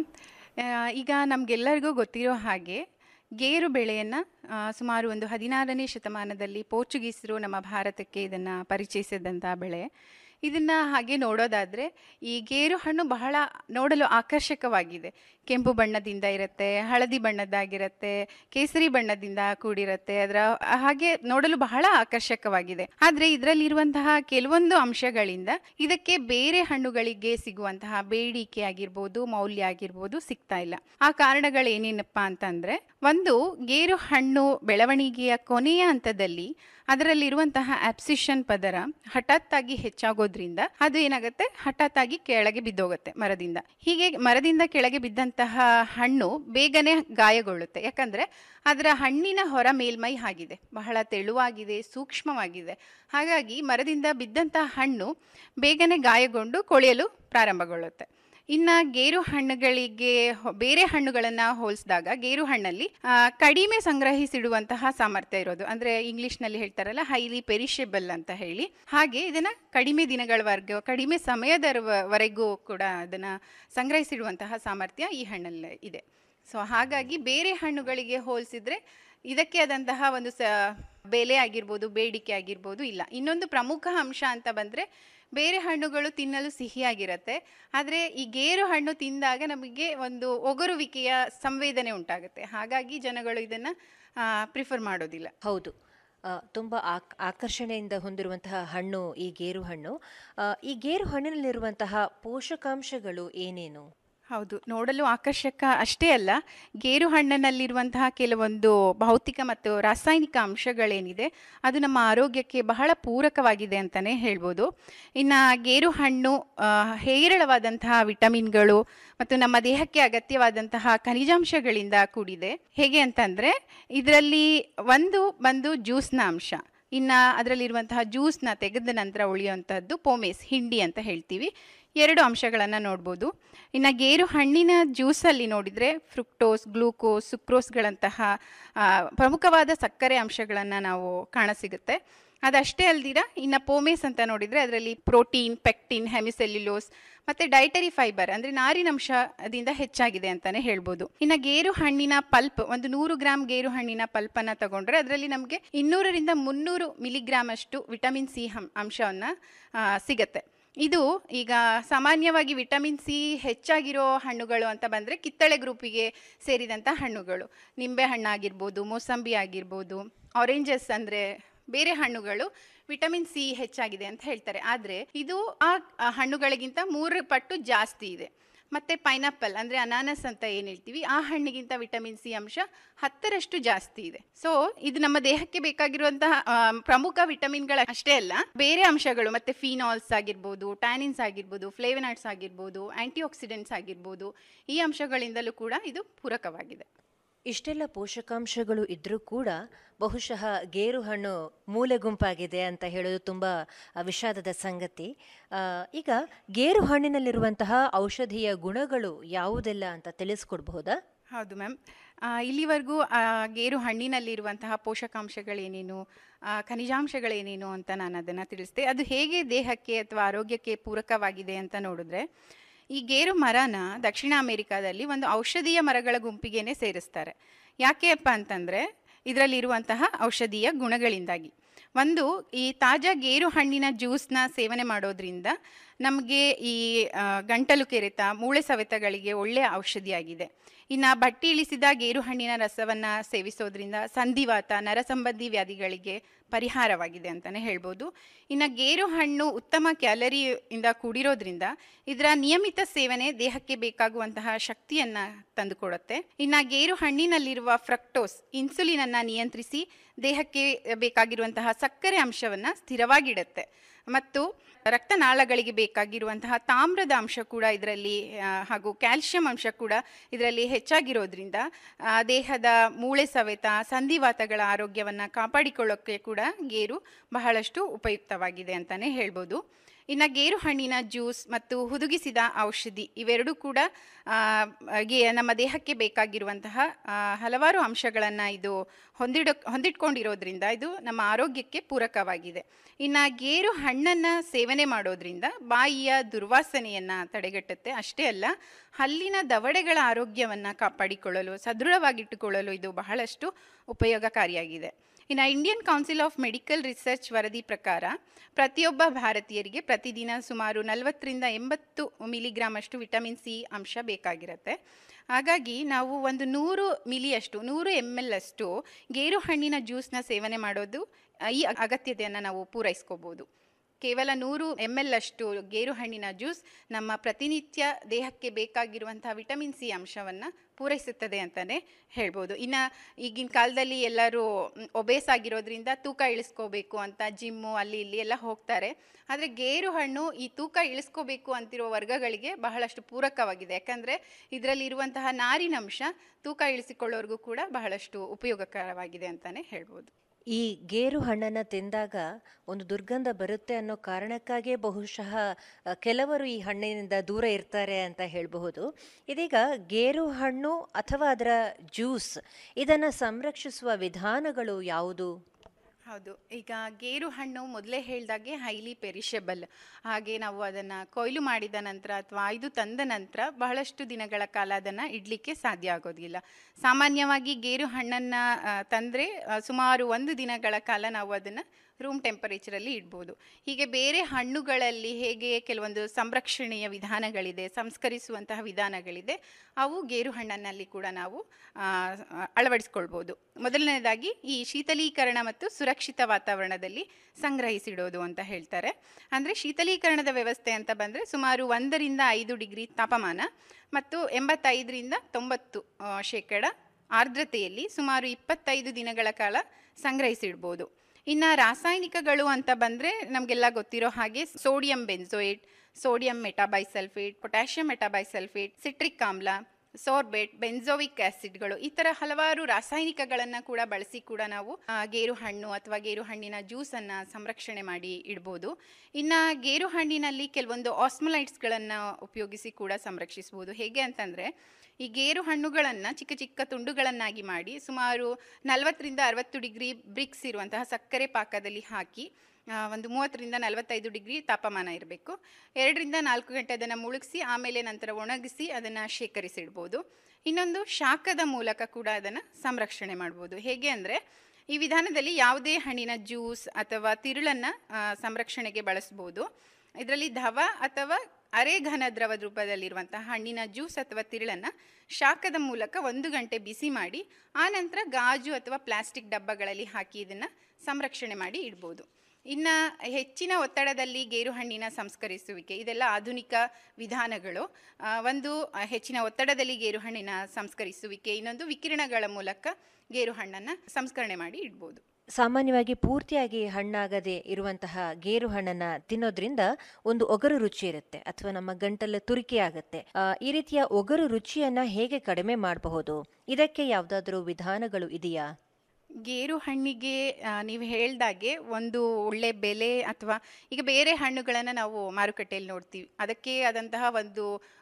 ಈಗ ನಮಗೆಲ್ಲರಿಗೂ ಗೊತ್ತಿರೋ ಹಾಗೆ ಗೇರು ಬೆಳೆಯನ್ನು ಸುಮಾರು ಒಂದು ಹದಿನಾರನೇ ಶತಮಾನದಲ್ಲಿ ಪೋರ್ಚುಗೀಸರು ನಮ್ಮ ಭಾರತಕ್ಕೆ ಇದನ್ನು ಪರಿಚಯಿಸಿದಂಥ ಬೆಳೆ ಇದನ್ನು ಹಾಗೆ ನೋಡೋದಾದರೆ ಈ ಗೇರು ಹಣ್ಣು ಬಹಳ ನೋಡಲು ಆಕರ್ಷಕವಾಗಿದೆ ಕೆಂಪು ಬಣ್ಣದಿಂದ ಇರುತ್ತೆ ಹಳದಿ ಬಣ್ಣದ್ದಾಗಿರುತ್ತೆ ಕೇಸರಿ ಬಣ್ಣದಿಂದ ಕೂಡಿರುತ್ತೆ ಅದರ ಹಾಗೆ ನೋಡಲು ಬಹಳ ಆಕರ್ಷಕವಾಗಿದೆ ಆದರೆ ಇದರಲ್ಲಿರುವಂತಹ ಕೆಲವೊಂದು ಅಂಶಗಳಿಂದ ಇದಕ್ಕೆ ಬೇರೆ ಹಣ್ಣುಗಳಿಗೆ ಸಿಗುವಂತಹ ಬೇಡಿಕೆ ಆಗಿರ್ಬೋದು ಮೌಲ್ಯ ಆಗಿರ್ಬೋದು ಸಿಗ್ತಾ ಇಲ್ಲ ಆ ಕಾರಣಗಳೇನೇನಪ್ಪ ಅಂತಂದ್ರೆ ಒಂದು ಗೇರು ಹಣ್ಣು ಬೆಳವಣಿಗೆಯ ಕೊನೆಯ ಹಂತದಲ್ಲಿ ಅದರಲ್ಲಿರುವಂತಹ ಆಪ್ಸಿಷನ್ ಪದರ ಹಠಾತ್ತಾಗಿ ಹೆಚ್ಚಾಗೋದ್ರಿಂದ ಅದು ಏನಾಗುತ್ತೆ ಹಠಾತ್ತಾಗಿ ಕೆಳಗೆ ಬಿದ್ದೋಗುತ್ತೆ ಮರದಿಂದ ಹೀಗೆ ಮರದಿಂದ ಕೆಳಗೆ ಬಿದ್ದಂತಹ ಹಣ್ಣು ಬೇಗನೆ ಗಾಯಗೊಳ್ಳುತ್ತೆ ಯಾಕಂದ್ರೆ ಅದರ ಹಣ್ಣಿನ ಹೊರ ಮೇಲ್ಮೈ ಆಗಿದೆ ಬಹಳ ತೆಳುವಾಗಿದೆ ಸೂಕ್ಷ್ಮವಾಗಿದೆ ಹಾಗಾಗಿ ಮರದಿಂದ ಬಿದ್ದಂತಹ ಹಣ್ಣು ಬೇಗನೆ ಗಾಯಗೊಂಡು ಕೊಳೆಯಲು ಪ್ರಾರಂಭಗೊಳ್ಳುತ್ತೆ ಇನ್ನ ಗೇರು ಹಣ್ಣುಗಳಿಗೆ ಹೊ- ಬೇರೆ ಹಣ್ಣುಗಳನ್ನ ಹೋಲಿಸಿದಾಗ ಗೇರು ಹಣ್ಣಲ್ಲಿ ಆ, ಕಡಿಮೆ ಸಂಗ್ರಹಿಸಿಡುವಂತಹ ಸಾಮರ್ಥ್ಯ ಇರೋದು ಅಂದ್ರೆ ಇಂಗ್ಲಿಷ್ ನಲ್ಲಿ ಹೇಳ್ತಾರಲ್ಲ ಹೈಲಿ ಪೆರಿಷೆಬಲ್ ಅಂತ ಹೇಳಿ ಹಾಗೆ ಇದನ್ನ ಕಡಿಮೆ ದಿನಗಳವರೆಗೂ ಕಡಿಮೆ ಸಮಯದವರೆಗೂ ಕೂಡ ಅದನ್ನ ಸಂಗ್ರಹಿಸಿಡುವಂತಹ ಸಾಮರ್ಥ್ಯ ಈ ಹಣ್ಣಲ್ಲಿ ಇದೆ ಸೊ ಹಾಗಾಗಿ ಬೇರೆ ಹಣ್ಣುಗಳಿಗೆ ಹೋಲಿಸಿದ್ರೆ ಇದಕ್ಕೆ ಆದಂತಹ ಒಂದು ಸ ಬೆಲೆ ಆಗಿರ್ಬೋದು ಬೇಡಿಕೆ ಆಗಿರ್ಬೋದು ಇಲ್ಲ ಇನ್ನೊಂದು ಪ್ರಮುಖ ಅಂಶ ಅಂತ ಬಂದ್ರೆ ಬೇರೆ ಹಣ್ಣುಗಳು ತಿನ್ನಲು ಸಿಹಿಯಾಗಿರುತ್ತೆ ಆದರೆ ಈ ಗೇರು ಹಣ್ಣು ತಿಂದಾಗ ನಮಗೆ ಒಂದು ಒಗರುವಿಕೆಯ ಸಂವೇದನೆ ಉಂಟಾಗುತ್ತೆ ಹಾಗಾಗಿ ಜನಗಳು ಇದನ್ನ ಪ್ರಿಫರ್ ಮಾಡೋದಿಲ್ಲ ಹೌದು ಆ, ತುಂಬ ಆಕ್ ಆಕರ್ಷಣೆಯಿಂದ ಹೊಂದಿರುವಂತಹ ಹಣ್ಣು ಈ ಗೇರು ಹಣ್ಣು ಆ, ಈ ಗೇರು ಹಣ್ಣಿನಲ್ಲಿರುವಂತಹ ಪೋಷಕಾಂಶಗಳು ಏನೇನು ಹೌದು ನೋಡಲು ಆಕರ್ಷಕ ಅಷ್ಟೇ ಅಲ್ಲ ಗೇರು ಹಣ್ಣಿನಲ್ಲಿರುವಂತಹ ಕೆಲವೊಂದು ಭೌತಿಕ ಮತ್ತು ರಾಸಾಯನಿಕ ಅಂಶಗಳೇನಿದೆ ಅದು ನಮ್ಮ ಆರೋಗ್ಯಕ್ಕೆ ಬಹಳ ಪೂರಕವಾಗಿದೆ ಅಂತಲೇ ಹೇಳ್ಬೋದು ಇನ್ನು ಗೇರು ಹಣ್ಣು ಆ, ಹೇರಳವಾದಂತಹ ವಿಟಮಿನ್ಗಳು ಮತ್ತು ನಮ್ಮ ದೇಹಕ್ಕೆ ಅಗತ್ಯವಾದಂತಹ ಖನಿಜಾಂಶಗಳಿಂದ ಕೂಡಿದೆ ಹೇಗೆ ಅಂತಂದರೆ ಇದರಲ್ಲಿ ಒಂದು ಬಂದು ಜ್ಯೂಸ್ನ ಅಂಶ ಇನ್ನು ಅದರಲ್ಲಿರುವಂತಹ ಜ್ಯೂಸ್ನ ತೆಗೆದ ನಂತರ ಉಳಿಯುವಂತಹದ್ದು ಪೋಮೇಸ್ ಹಿಂಡಿ ಅಂತ ಹೇಳ್ತೀವಿ ಎರಡು ಅಂಶಗಳನ್ನು ನೋಡ್ಬೋದು ಇನ್ನು ಗೇರು ಹಣ್ಣಿನ ಜ್ಯೂಸಲ್ಲಿ ನೋಡಿದರೆ ಫ್ರುಕ್ಟೋಸ್ ಗ್ಲೂಕೋಸ್ ಸುಕ್ರೋಸ್ಗಳಂತಹ ಆ, ಪ್ರಮುಖವಾದ ಸಕ್ಕರೆ ಅಂಶಗಳನ್ನು ನಾವು ಕಾಣಸಿಗುತ್ತೆ ಅದಷ್ಟೇ ಅಲ್ದಿರ ಇನ್ನು ಪೋಮೇಸ್ ಅಂತ ನೋಡಿದರೆ ಅದರಲ್ಲಿ ಪ್ರೋಟೀನ್ ಪೆಕ್ಟಿನ್ ಹೆಮಿಸೆಲ್ಯುಲೋಸ್ ಮತ್ತು ಡೈಟರಿ ಫೈಬರ್ ಅಂದರೆ ನಾರಿನಂಶದಿಂದ ಹೆಚ್ಚಾಗಿದೆ ಅಂತಲೇ ಹೇಳ್ಬೋದು ಇನ್ನು ಗೇರು ಹಣ್ಣಿನ ಪಲ್ಪ್ ಒಂದು ನೂರು ಗ್ರಾಮ್ ಗೇರು ಹಣ್ಣಿನ ಪಲ್ಪನ್ನು ತಗೊಂಡ್ರೆ ಅದರಲ್ಲಿ ನಮಗೆ ಇನ್ನೂರರಿಂದ ಮುನ್ನೂರು ಮಿಲಿಗ್ರಾಮ್ ಅಷ್ಟು ವಿಟಮಿನ್ ಸಿ ಹಂ ಅಂಶವನ್ನು ಸಿಗತ್ತೆ ಇದು ಈಗ ಸಾಮಾನ್ಯವಾಗಿ ವಿಟಮಿನ್ ಸಿ ಹೆಚ್ಚಾಗಿರೋ ಹಣ್ಣುಗಳು ಅಂತ ಬಂದರೆ ಕಿತ್ತಳೆ ಗ್ರೂಪಿಗೆ ಸೇರಿದಂಥ ಹಣ್ಣುಗಳು ನಿಂಬೆ ಹಣ್ಣಾಗಿರ್ಬೋದು ಮೋಸಂಬಿ ಆಗಿರ್ಬೋದು ಆರೆಂಜಸ್ ಅಂದರೆ ಬೇರೆ ಹಣ್ಣುಗಳು ವಿಟಮಿನ್ ಸಿ ಹೆಚ್ಚಾಗಿದೆ ಅಂತ ಹೇಳ್ತಾರೆ ಆದರೆ ಇದು ಆ ಆ ಹಣ್ಣುಗಳಿಗಿಂತ ಮೂರು ಪಟ್ಟು ಜಾಸ್ತಿ ಇದೆ ಮತ್ತೆ ಪೈನಾಪಲ್ ಅಂದರೆ ಅನಾನಸ್ ಅಂತ ಏನು ಹೇಳ್ತೀವಿ ಆ ಹಣ್ಣಿಗಿಂತ ವಿಟಮಿನ್ ಸಿ ಅಂಶ ಹತ್ತರಷ್ಟು ಜಾಸ್ತಿ ಇದೆ ಸೊ ಇದು ನಮ್ಮ ದೇಹಕ್ಕೆ ಬೇಕಾಗಿರುವಂತಹ ಆ, ಪ್ರಮುಖ ವಿಟಮಿನ್ಗಳ ಅಷ್ಟೇ ಅಲ್ಲ ಬೇರೆ ಅಂಶಗಳು ಮತ್ತೆ ಫಿನಾಲ್ಸ್ ಆಗಿರ್ಬೋದು ಟ್ಯಾನಿನ್ಸ್ ಆಗಿರ್ಬೋದು ಫ್ಲೇವನಾಯ್ಡ್ಸ್ ಆಗಿರ್ಬೋದು ಆಂಟಿ ಆಕ್ಸಿಡೆಂಟ್ಸ್ ಆಗಿರ್ಬೋದು ಈ ಅಂಶಗಳಿಂದಲೂ ಕೂಡ ಇದು ಪೂರಕವಾಗಿದೆ ಇಷ್ಟೆಲ್ಲ ಪೋಷಕಾಂಶಗಳು ಇದ್ರೂ ಕೂಡ ಬಹುಶಃ ಗೇರು ಹಣ್ಣು ಮೂಲೆ ಗುಂಪಾಗಿದೆ ಅಂತ ಹೇಳೋದು ತುಂಬ ಆ, ವಿಷಾದದ ಸಂಗತಿ ಆ, ಈಗ ಗೇರು ಹಣ್ಣಿನಲ್ಲಿರುವಂತಹ ಔಷಧೀಯ ಗುಣಗಳು ಯಾವುದೆಲ್ಲ ಅಂತ ತಿಳಿಸ್ಕೊಡ್ಬಹುದಾ ಹೌದು ಮ್ಯಾಮ್ ಆ, ಇಲ್ಲಿವರೆಗೂ ಆ, ಗೇರು ಹಣ್ಣಿನಲ್ಲಿರುವಂತಹ ಪೋಷಕಾಂಶಗಳೇನೇನು ಆ, ಖನಿಜಾಂಶಗಳೇನೇನು ಅಂತ ನಾನು ಅದನ್ನು ತಿಳಿಸ್ದೆ ಅದು ಹೇಗೆ ದೇಹಕ್ಕೆ ಅಥವಾ ಆರೋಗ್ಯಕ್ಕೆ ಪೂರಕವಾಗಿದೆ ಅಂತ ನೋಡಿದ್ರೆ ಈ ಗೇರು ಮರನ ದಕ್ಷಿಣ ಅಮೆರಿಕಾದಲ್ಲಿ ಒಂದು ಔಷಧೀಯ ಮರಗಳ ಗುಂಪಿಗೇನೆ ಸೇರಿಸ್ತಾರೆ ಯಾಕೆಪ್ಪ ಅಂತಂದರೆ ಇದರಲ್ಲಿರುವಂತಹ ಔಷಧೀಯ ಗುಣಗಳಿಂದಾಗಿ ಒಂದು ಈ ತಾಜಾ ಗೇರು ಹಣ್ಣಿನ ಜ್ಯೂಸ್ನ ಸೇವನೆ ಮಾಡೋದ್ರಿಂದ ನಮಗೆ ಈ ಆ, ಗಂಟಲು ಕೆರೆತ ಮೂಳೆ ಸವೆತಗಳಿಗೆ ಒಳ್ಳೆಯ ಔಷಧಿಯಾಗಿದೆ ಇನ್ನು ಬಟ್ಟಿ ಇಳಿಸಿದ ಗೇರು ಹಣ್ಣಿನ ರಸವನ್ನು ಸೇವಿಸೋದ್ರಿಂದ ಸಂಧಿವಾತ ನರಸಂಬಂಧಿ ವ್ಯಾಧಿಗಳಿಗೆ ಪರಿಹಾರವಾಗಿದೆ ಅಂತಲೇ ಹೇಳ್ಬೋದು ಇನ್ನು ಗೇರು ಹಣ್ಣು ಉತ್ತಮ ಕ್ಯಾಲರಿಯಿಂದ ಕೂಡಿರೋದ್ರಿಂದ ಇದರ ನಿಯಮಿತ ಸೇವನೆ ದೇಹಕ್ಕೆ ಬೇಕಾಗುವಂತಹ ಶಕ್ತಿಯನ್ನು ತಂದುಕೊಡುತ್ತೆ ಇನ್ನು ಗೇರು ಹಣ್ಣಿನಲ್ಲಿರುವ ಫ್ರಕ್ಟೋಸ್ ಇನ್ಸುಲಿನನ್ನು ನಿಯಂತ್ರಿಸಿ ದೇಹಕ್ಕೆ ಬೇಕಾಗಿರುವಂತಹ ಸಕ್ಕರೆ ಅಂಶವನ್ನು ಸ್ಥಿರವಾಗಿಡುತ್ತೆ ಮತ್ತು ರಕ್ತನಾಳಗಳಿಗೆ ಬೇಕಾಗಿರುವಂತಹ ತಾಮ್ರದ ಅಂಶ ಕೂಡ ಇದರಲ್ಲಿ ಆ, ಹಾಗೂ ಕ್ಯಾಲ್ಶಿಯಂ ಅಂಶ ಕೂಡ ಇದರಲ್ಲಿ ಹೆಚ್ಚಾಗಿರೋದ್ರಿಂದ ಆ, ದೇಹದ ಮೂಳೆ ಸವೆತ ಸಂಧಿವಾತಗಳ ಆರೋಗ್ಯವನ್ನು ಕಾಪಾಡಿಕೊಳ್ಳೋಕ್ಕೆ ಕೂಡ ಗೇರು ಬಹಳಷ್ಟು ಉಪಯುಕ್ತವಾಗಿದೆ ಅಂತಲೇ ಹೇಳ್ಬೋದು ಇನ್ನು ಗೇರು ಹಣ್ಣಿನ ಜ್ಯೂಸ್ ಮತ್ತು ಹುದುಗಿಸಿದ ಔಷಧಿ ಇವೆರಡೂ ಕೂಡ ಆ, ಗೆ ನಮ್ಮ ದೇಹಕ್ಕೆ ಬೇಕಾಗಿರುವಂತಹ ಆ, ಹಲವಾರು ಅಂಶಗಳನ್ನು ಇದು ಹೊಂದಿಡ ಹೊಂದಿಟ್ಕೊಂಡಿರೋದ್ರಿಂದ ಇದು ನಮ್ಮ ಆರೋಗ್ಯಕ್ಕೆ ಪೂರಕವಾಗಿದೆ ಇನ್ನು ಗೇರು ಹಣ್ಣನ್ನು ಸೇವನೆ ಮಾಡೋದ್ರಿಂದ ಬಾಯಿಯ ದುರ್ವಾಸನೆಯನ್ನು ತಡೆಗಟ್ಟುತ್ತೆ ಅಷ್ಟೇ ಅಲ್ಲ ಹಲ್ಲಿನ ದವಡೆಗಳ ಆರೋಗ್ಯವನ್ನು ಕಾಪಾಡಿಕೊಳ್ಳಲು ಸದೃಢವಾಗಿಟ್ಟುಕೊಳ್ಳಲು ಇದು ಬಹಳಷ್ಟು ಉಪಯೋಗಕಾರಿಯಾಗಿದೆ ಇನ್ನು Indian Council of Medical Research ವರದಿ ಪ್ರಕಾರ ಪ್ರತಿಯೊಬ್ಬ ಭಾರತೀಯರಿಗೆ ಪ್ರತಿದಿನ ಸುಮಾರು ನಲವತ್ತರಿಂದ ಎಂಬತ್ತು ಮಿಲಿಗ್ರಾಮ್ ಅಷ್ಟು ವಿಟಮಿನ್ ಸಿ ಅಂಶ ಬೇಕಾಗಿರುತ್ತೆ ಹಾಗಾಗಿ ನಾವು ಒಂದು ನೂರು ಮಿಲಿಯಷ್ಟು ನೂರು ಎಮ್ ಎಲ್ ಅಷ್ಟು ಗೇರು ಹಣ್ಣಿನ ಜ್ಯೂಸ್ನ ಸೇವನೆ ಮಾಡೋದು ಆ, ಈ ಅಗತ್ಯತೆಯನ್ನು ನಾವು ಪೂರೈಸ್ಕೋಬೋದು ಕೇವಲ ನೂರು ಎಮ್ ಎಲ್ ಅಷ್ಟು ಗೇರು ಹಣ್ಣಿನ ಜ್ಯೂಸ್ ನಮ್ಮ ಪ್ರತಿನಿತ್ಯ ದೇಹಕ್ಕೆ ಬೇಕಾಗಿರುವಂಥ ವಿಟಮಿನ್ ಸಿ ಅಂಶವನ್ನು ಪೂರೈಸುತ್ತದೆ ಅಂತಲೇ ಹೇಳ್ಬೋದು ಇನ್ನು ಈಗಿನ ಕಾಲದಲ್ಲಿ ಎಲ್ಲರೂ ಒಬೇಸ್ ಆಗಿರೋದ್ರಿಂದ ತೂಕ ಇಳಿಸ್ಕೋಬೇಕು ಅಂತ ಜಿಮ್ಮು ಅಲ್ಲಿ ಇಲ್ಲಿ ಎಲ್ಲ ಹೋಗ್ತಾರೆ ಆದರೆ ಗೇರು ಹಣ್ಣು ಈ ತೂಕ ಇಳಿಸ್ಕೋಬೇಕು ಅಂತಿರೋ ವರ್ಗಗಳಿಗೆ ಬಹಳಷ್ಟು ಪೂರಕವಾಗಿದೆ ಯಾಕಂದರೆ ಇದರಲ್ಲಿರುವಂತಹ ನಾರಿನಂಶ ತೂಕ ಇಳಿಸಿಕೊಳ್ಳೋರ್ಗೂ ಕೂಡ ಬಹಳಷ್ಟು ಉಪಯೋಗಕರವಾಗಿದೆ ಅಂತಲೇ ಹೇಳ್ಬೋದು ಈ ಗೇರು ಹಣ್ಣನ್ನು ತಿಂದಾಗ ಒಂದು ದುರ್ಗಂಧ ಬರುತ್ತೆ ಅನ್ನೋ ಕಾರಣಕ್ಕಾಗಿಯೇ ಬಹುಶಃ ಅ, ಕೆಲವರು ಈ ಹಣ್ಣಿನಿಂದ ದೂರ ಇರ್ತಾರೆ ಅಂತ ಹೇಳಬಹುದು ಇದೀಗ ಗೇರು ಹಣ್ಣು ಅಥವಾ ಅದರ ಜ್ಯೂಸ್ ಇದನ್ನು ಸಂರಕ್ಷಿಸುವ ವಿಧಾನಗಳು ಯಾವುದು ಹೌದು ಈಗ ಗೇರು ಹಣ್ಣು ಮೊದಲೇ ಹೇಳ್ದಾಗೆ ಹೈಲಿ ಪೆರಿಷಬಲ್ ಹಾಗೆ ನಾವು ಅದನ್ನು ಕೊಯ್ಲು ಮಾಡಿದ ನಂತರ ಅಥವಾ ಆಯ್ದು ತಂದ ನಂತರ ಬಹಳಷ್ಟು ದಿನಗಳ ಕಾಲ ಅದನ್ನು ಇಡಲಿಕ್ಕೆ ಸಾಧ್ಯ ಆಗೋದಿಲ್ಲ ಸಾಮಾನ್ಯವಾಗಿ ಗೇರು ಹಣ್ಣನ್ನು ತಂದರೆ ಸುಮಾರು ಒಂದು ದಿನಗಳ ಕಾಲ ನಾವು ಅದನ್ನು ರೂಮ್ ಟೆಂಪರೇಚರಲ್ಲಿ ಇಡ್ಬೋದು ಹೀಗೆ ಬೇರೆ ಹಣ್ಣುಗಳಲ್ಲಿ ಹೇಗೆ ಕೆಲವೊಂದು ಸಂರಕ್ಷಣೆಯ ವಿಧಾನಗಳಿದೆ ಸಂಸ್ಕರಿಸುವಂತಹ ವಿಧಾನಗಳಿದೆ ಅವು ಗೇರು ಹಣ್ಣನ್ನಲ್ಲಿ ಕೂಡ ನಾವು ಆ, ಅಳವಡಿಸ್ಕೊಳ್ಬೋದು ಮೊದಲನೇದಾಗಿ ಈ ಶೀತಲೀಕರಣ ಮತ್ತು ಸುರಕ್ಷಿತ ವಾತಾವರಣದಲ್ಲಿ ಸಂಗ್ರಹಿಸಿಡೋದು ಅಂತ ಹೇಳ್ತಾರೆ ಅಂದರೆ ಶೀತಲೀಕರಣದ ವ್ಯವಸ್ಥೆ ಅಂತ ಬಂದರೆ ಸುಮಾರು ಒಂದರಿಂದ ಐದು ಡಿಗ್ರಿ ತಾಪಮಾನ ಮತ್ತು ಎಂಬತ್ತೈದರಿಂದ ತೊಂಬತ್ತು ಆ, ಶೇಕಡ ಆರ್ದ್ರತೆಯಲ್ಲಿ ಸುಮಾರು ಇಪ್ಪತ್ತೈದು ದಿನಗಳ ಕಾಲ ಸಂಗ್ರಹಿಸಿಡ್ಬೋದು ಇನ್ನು ರಾಸಾಯನಿಕಗಳು ಅಂತ ಬಂದರೆ ನಮಗೆಲ್ಲ ಗೊತ್ತಿರೋ ಹಾಗೆ sodium benzoate sodium metabisulphite potassium metabisulphite citric ಆಮ್ಲ ಸೋರ್ಬೆಟ್ ಬೆನ್ಸೋವಿಕ್ ಆಸಿಡ್ಗಳು ಈ ಥರ ಹಲವಾರು ರಾಸಾಯನಿಕಗಳನ್ನು ಕೂಡ ಬಳಸಿ ಕೂಡ ನಾವು ಆ, ಗೇರು ಹಣ್ಣು ಅಥವಾ ಗೇರು ಹಣ್ಣಿನ ಜ್ಯೂಸನ್ನು ಸಂರಕ್ಷಣೆ ಮಾಡಿ ಇಡ್ಬೋದು ಇನ್ನು ಗೇರು ಹಣ್ಣಿನಲ್ಲಿ ಕೆಲವೊಂದು ಆಸ್ಮಲೈಟ್ಸ್ಗಳನ್ನು ಉಪಯೋಗಿಸಿ ಕೂಡ ಸಂರಕ್ಷಿಸ್ಬೋದು ಹೇಗೆ ಅಂತಂದರೆ ಈ ಗೇರು ಹಣ್ಣುಗಳನ್ನು ಚಿಕ್ಕ ಚಿಕ್ಕ ತುಂಡುಗಳನ್ನಾಗಿ ಮಾಡಿ ಸುಮಾರು ನಲವತ್ತರಿಂದ ಅರವತ್ತು ಡಿಗ್ರಿ ಬ್ರಿಕ್ಸ್ ಇರುವಂತಹ ಸಕ್ಕರೆ ಪಾಕದಲ್ಲಿ ಹಾಕಿ ಆ, ಒಂದು ಮೂವತ್ತರಿಂದ ನಲವತ್ತೈದು ಡಿಗ್ರಿ ತಾಪಮಾನ ಇರಬೇಕು ಎರಡರಿಂದ ನಾಲ್ಕು ಗಂಟೆ ಅದನ್ನು ಮುಳುಗಿಸಿ ಆಮೇಲೆ ನಂತರ ಒಣಗಿಸಿ ಅದನ್ನು ಶೇಖರಿಸಿಡ್ಬೋದು ಇನ್ನೊಂದು ಶಾಖದ ಮೂಲಕ ಕೂಡ ಅದನ್ನು ಸಂರಕ್ಷಣೆ ಮಾಡ್ಬೋದು ಹೇಗೆ ಅಂದರೆ ಈ ವಿಧಾನದಲ್ಲಿ ಯಾವುದೇ ಹಣ್ಣಿನ ಜ್ಯೂಸ್ ಅಥವಾ ತಿರುಳನ್ನು ಸಂರಕ್ಷಣೆಗೆ ಬಳಸ್ಬೋದು ಇದರಲ್ಲಿ ಧವ ಅಥವಾ ಅರೆ ಘನ ದ್ರವದ ರೂಪದಲ್ಲಿರುವಂತಹ ಹಣ್ಣಿನ ಜ್ಯೂಸ್ ಅಥವಾ ತಿರುಳನ್ನು ಶಾಖದ ಮೂಲಕ ಒಂದು ಗಂಟೆ ಬಿಸಿ ಮಾಡಿ ಆ ನಂತರ ಗಾಜು ಅಥವಾ ಪ್ಲಾಸ್ಟಿಕ್ ಡಬ್ಬಗಳಲ್ಲಿ ಹಾಕಿ ಇದನ್ನು ಸಂರಕ್ಷಣೆ ಮಾಡಿ ಇಡ್ಬೋದು ಇನ್ನು ಹೆಚ್ಚಿನ ಒತ್ತಡದಲ್ಲಿ ಗೇರು ಹಣ್ಣಿನ ಸಂಸ್ಕರಿಸುವಿಕೆ ಇದೆಲ್ಲ ಆಧುನಿಕ ವಿಧಾನಗಳು ಆ, ಒಂದು ಆ, ಹೆಚ್ಚಿನ ಒತ್ತಡದಲ್ಲಿ ಗೇರು ಹಣ್ಣಿನ ಸಂಸ್ಕರಿಸುವಿಕೆ ಇನ್ನೊಂದು ವಿಕಿರಣಗಳ ಮೂಲಕ ಗೇರು ಹಣ್ಣನ್ನು ಸಂಸ್ಕರಣೆ ಮಾಡಿ ಇಡ್ಬೋದು ಸಾಮಾನ್ಯವಾಗಿ ಪೂರ್ತಿಯಾಗಿ ಹಣ್ಣಾಗದೆ ಇರುವಂತಹ ಗೇರು ಹಣ್ಣನ್ನ ತಿನ್ನೋದ್ರಿಂದ ಒಂದು ಒಗರು ರುಚಿ ಇರುತ್ತೆ ಅಥವಾ ನಮ್ಮ ಗಂಟಲು ತುರಿಕೆ ಆಗುತ್ತೆ ಆ, ಈ ರೀತಿಯ ಒಗರು ರುಚಿಯನ್ನ ಹೇಗೆ ಕಡಿಮೆ ಮಾಡಬಹುದು ಇದಕ್ಕೆ ಯಾವುದಾದ್ರೂ ವಿಧಾನಗಳು ಇದೆಯಾ ಗೇರು ಹಣ್ಣಿಗೆ ಆ, ನೀವು ಹೇಳ್ದಾಗೆ ಒಂದು ಒಳ್ಳೆ ಬೆಲೆ ಅಥವಾ ಈಗ ಬೇರೆ ಹಣ್ಣುಗಳನ್ನು ನಾವು ಮಾರುಕಟ್ಟೆಯಲ್ಲಿ ನೋಡ್ತೀವಿ ಅದಕ್ಕೆ ಆದಂತಹ ಒಂದು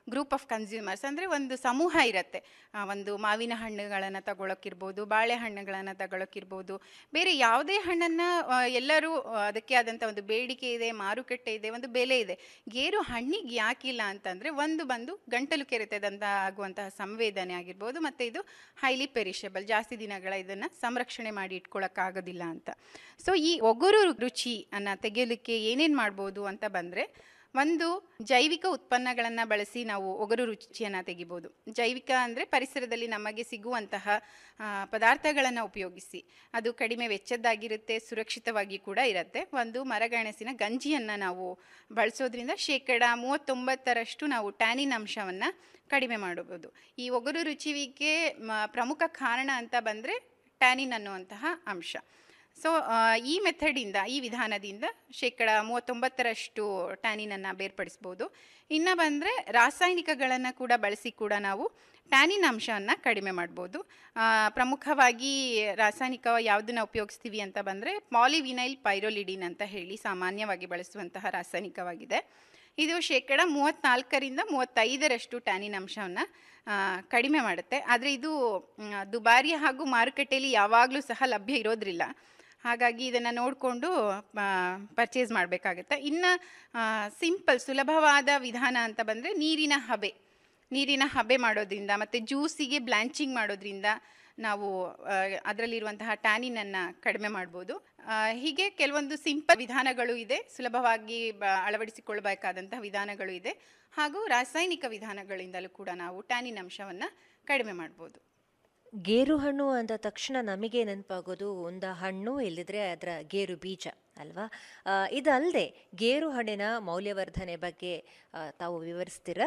ಗ್ರೂಪ್ ಆಫ್ ಕನ್ಸ್ಯೂಮರ್ಸ್ ಅಂದರೆ ಒಂದು ಸಮೂಹ ಇರುತ್ತೆ ಆ, ಒಂದು ಮಾವಿನ ಹಣ್ಣುಗಳನ್ನು ತಗೊಳಕ್ಕಿರ್ಬೋದು ಬಾಳೆಹಣ್ಣುಗಳನ್ನು ತಗೊಳಕ್ಕಿರ್ಬೋದು ಬೇರೆ ಯಾವುದೇ ಹಣ್ಣನ್ನು ಎಲ್ಲರೂ ಆ, ಅದಕ್ಕೆ ಆದಂಥ ಒಂದು ಬೇಡಿಕೆ ಇದೆ ಮಾರುಕಟ್ಟೆ ಇದೆ ಒಂದು ಬೆಲೆ ಇದೆ ಗೇರು ಹಣ್ಣಿಗೆ ಯಾಕಿಲ್ಲ ಅಂತಂದರೆ ಒಂದು ಬಂದು ಗಂಟಲು ಕೆರೆತದಂತ ಆಗುವಂತಹ ಸಂವೇದನೆ ಆಗಿರ್ಬೋದು ಮತ್ತು ಇದು ಹೈಲಿ ಪೆರಿಷಬಲ್ ಜಾಸ್ತಿ ದಿನಗಳ ಇದನ್ನು ಸಂರಕ್ಷಣೆ ಮಾಡಿ ಇಟ್ಕೊಳ್ಳೋಕ್ಕಾಗೋದಿಲ್ಲ ಅಂತ ಸೊ ಈ ಒಗರು ರುಚಿ ಅನ್ನ ತೆಗೆಯಲಿಕ್ಕೆ ಏನೇನು ಮಾಡ್ಬೋದು ಅಂತ ಬಂದರೆ ಒಂದು ಜೈವಿಕ ಉತ್ಪನ್ನಗಳನ್ನು ಬಳಸಿ ನಾವು ಒಗರು ರುಚಿಯನ್ನು ತೆಗಿಬೋದು ಜೈವಿಕ ಅಂದರೆ ಪರಿಸರದಲ್ಲಿ ನಮಗೆ ಸಿಗುವಂತಹ ಪದಾರ್ಥಗಳನ್ನು ಉಪಯೋಗಿಸಿ ಅದು ಕಡಿಮೆ ವೆಚ್ಚದ್ದಾಗಿರುತ್ತೆ ಸುರಕ್ಷಿತವಾಗಿ ಕೂಡ ಇರುತ್ತೆ ಒಂದು ಮರಗೆಣಸಿನ ಗಂಜಿಯನ್ನು ನಾವು ಬಳಸೋದ್ರಿಂದ ಶೇಕಡ ಮೂವತ್ತೊಂಬತ್ತರಷ್ಟು ನಾವು ಟ್ಯಾನಿನ್ ಅಂಶವನ್ನು ಕಡಿಮೆ ಮಾಡಬಹುದು ಈ ಒಗರು ರುಚಿವಿಗೆ ಮ- ಪ್ರಮುಖ ಕಾರಣ ಅಂತ ಬಂದರೆ ಟ್ಯಾನಿನ್ ಅನ್ನುವಂತಹ ಅಂಶ ಸೊ ಈ ಮೆಥಡಿಂದ ಈ ವಿಧಾನದಿಂದ ಶೇಕಡ ಮೂವತ್ತೊಂಬತ್ತರಷ್ಟು ಟ್ಯಾನಿನನ್ನು ಬೇರ್ಪಡಿಸ್ಬೋದು ಇನ್ನು ಬಂದರೆ ರಾಸಾಯನಿಕಗಳನ್ನು ಕೂಡ ಬಳಸಿ ಕೂಡ ನಾವು ಟ್ಯಾನಿನ್ ಅಂಶವನ್ನು ಕಡಿಮೆ ಮಾಡ್ಬೋದು ಆ, ಪ್ರಮುಖವಾಗಿ ರಾಸಾಯನಿಕ ಯಾವುದನ್ನು ಉಪಯೋಗಿಸ್ತೀವಿ ಅಂತ ಬಂದರೆ ಪಾಲಿವಿನೈಲ್ ಪೈರೋಲಿಡಿನ್ ಅಂತ ಹೇಳಿ ಸಾಮಾನ್ಯವಾಗಿ ಬಳಸುವಂತಹ ರಾಸಾಯನಿಕವಾಗಿದೆ ಇದು ಶೇಕಡ ಮೂವತ್ತ್ನಾಲ್ಕರಿಂದ ಮೂವತ್ತೈದರಷ್ಟು ಟ್ಯಾನಿನ್ ಅಂಶವನ್ನು ಕಡಿಮೆ ಮಾಡುತ್ತೆ ಆದರೆ ಇದು ಮ್, ದುಬಾರಿ ಹಾಗೂ ಮಾರುಕಟ್ಟೆಯಲ್ಲಿ ಯಾವಾಗಲೂ ಸಹ ಲಭ್ಯ ಇರೋದ್ರಿಲ್ಲ ಹಾಗಾಗಿ ಇದನ್ನು ನೋಡಿಕೊಂಡು ಪರ್ಚೇಸ್ ಮಾಡಬೇಕಾಗುತ್ತೆ ಇನ್ನು ಸಿಂಪಲ್ ಸುಲಭವಾದ ವಿಧಾನ ಅಂತ ಬಂದರೆ ನೀರಿನ ಹಬೆ ನೀರಿನ ಹಬೆ ಮಾಡೋದ್ರಿಂದ ಮತ್ತು ಜ್ಯೂಸಿಗೆ ಬ್ಲ್ಯಾಂಚಿಂಗ್ ಮಾಡೋದ್ರಿಂದ ನಾವು ಅದರಲ್ಲಿರುವಂತಹ ಟ್ಯಾನಿನನ್ನು ಕಡಿಮೆ ಮಾಡ್ಬೋದು ಆ, ಹೀಗೆ ಕೆಲವೊಂದು ಸಿಂಪಲ್ ವಿಧಾನಗಳು ಇದೆ ಸುಲಭವಾಗಿ ಬ- ಅಳವಡಿಸಿಕೊಳ್ಬೇಕಾದಂತಹ ವಿಧಾನಗಳು ಇದೆ ಹಾಗೂ ರಾಸಾಯನಿಕ ವಿಧಾನಗಳಿಂದಲೂ ಕೂಡ ನಾವು ಟ್ಯಾನಿನ್ ಅಂಶವನ್ನು ಕಡಿಮೆ ಮಾಡ್ಬೋದು ಗೇರು ಹಣ್ಣು ಅಂದ ತಕ್ಷಣ ನಮಗೆ ನೆನಪಾಗೋದು ಒಂದು ಹಣ್ಣು ಇಲ್ಲಿದ್ರೆ ಅದರ ಗೇರು ಬೀಜ ಅಲ್ವಾ ಆ, ಇದಲ್ಲದೆ ಗೇರು ಹಣ್ಣಿನ ಮೌಲ್ಯವರ್ಧನೆ ಬಗ್ಗೆ ಆ, ತಾವು ವಿವರಿಸ್ತೀರಾ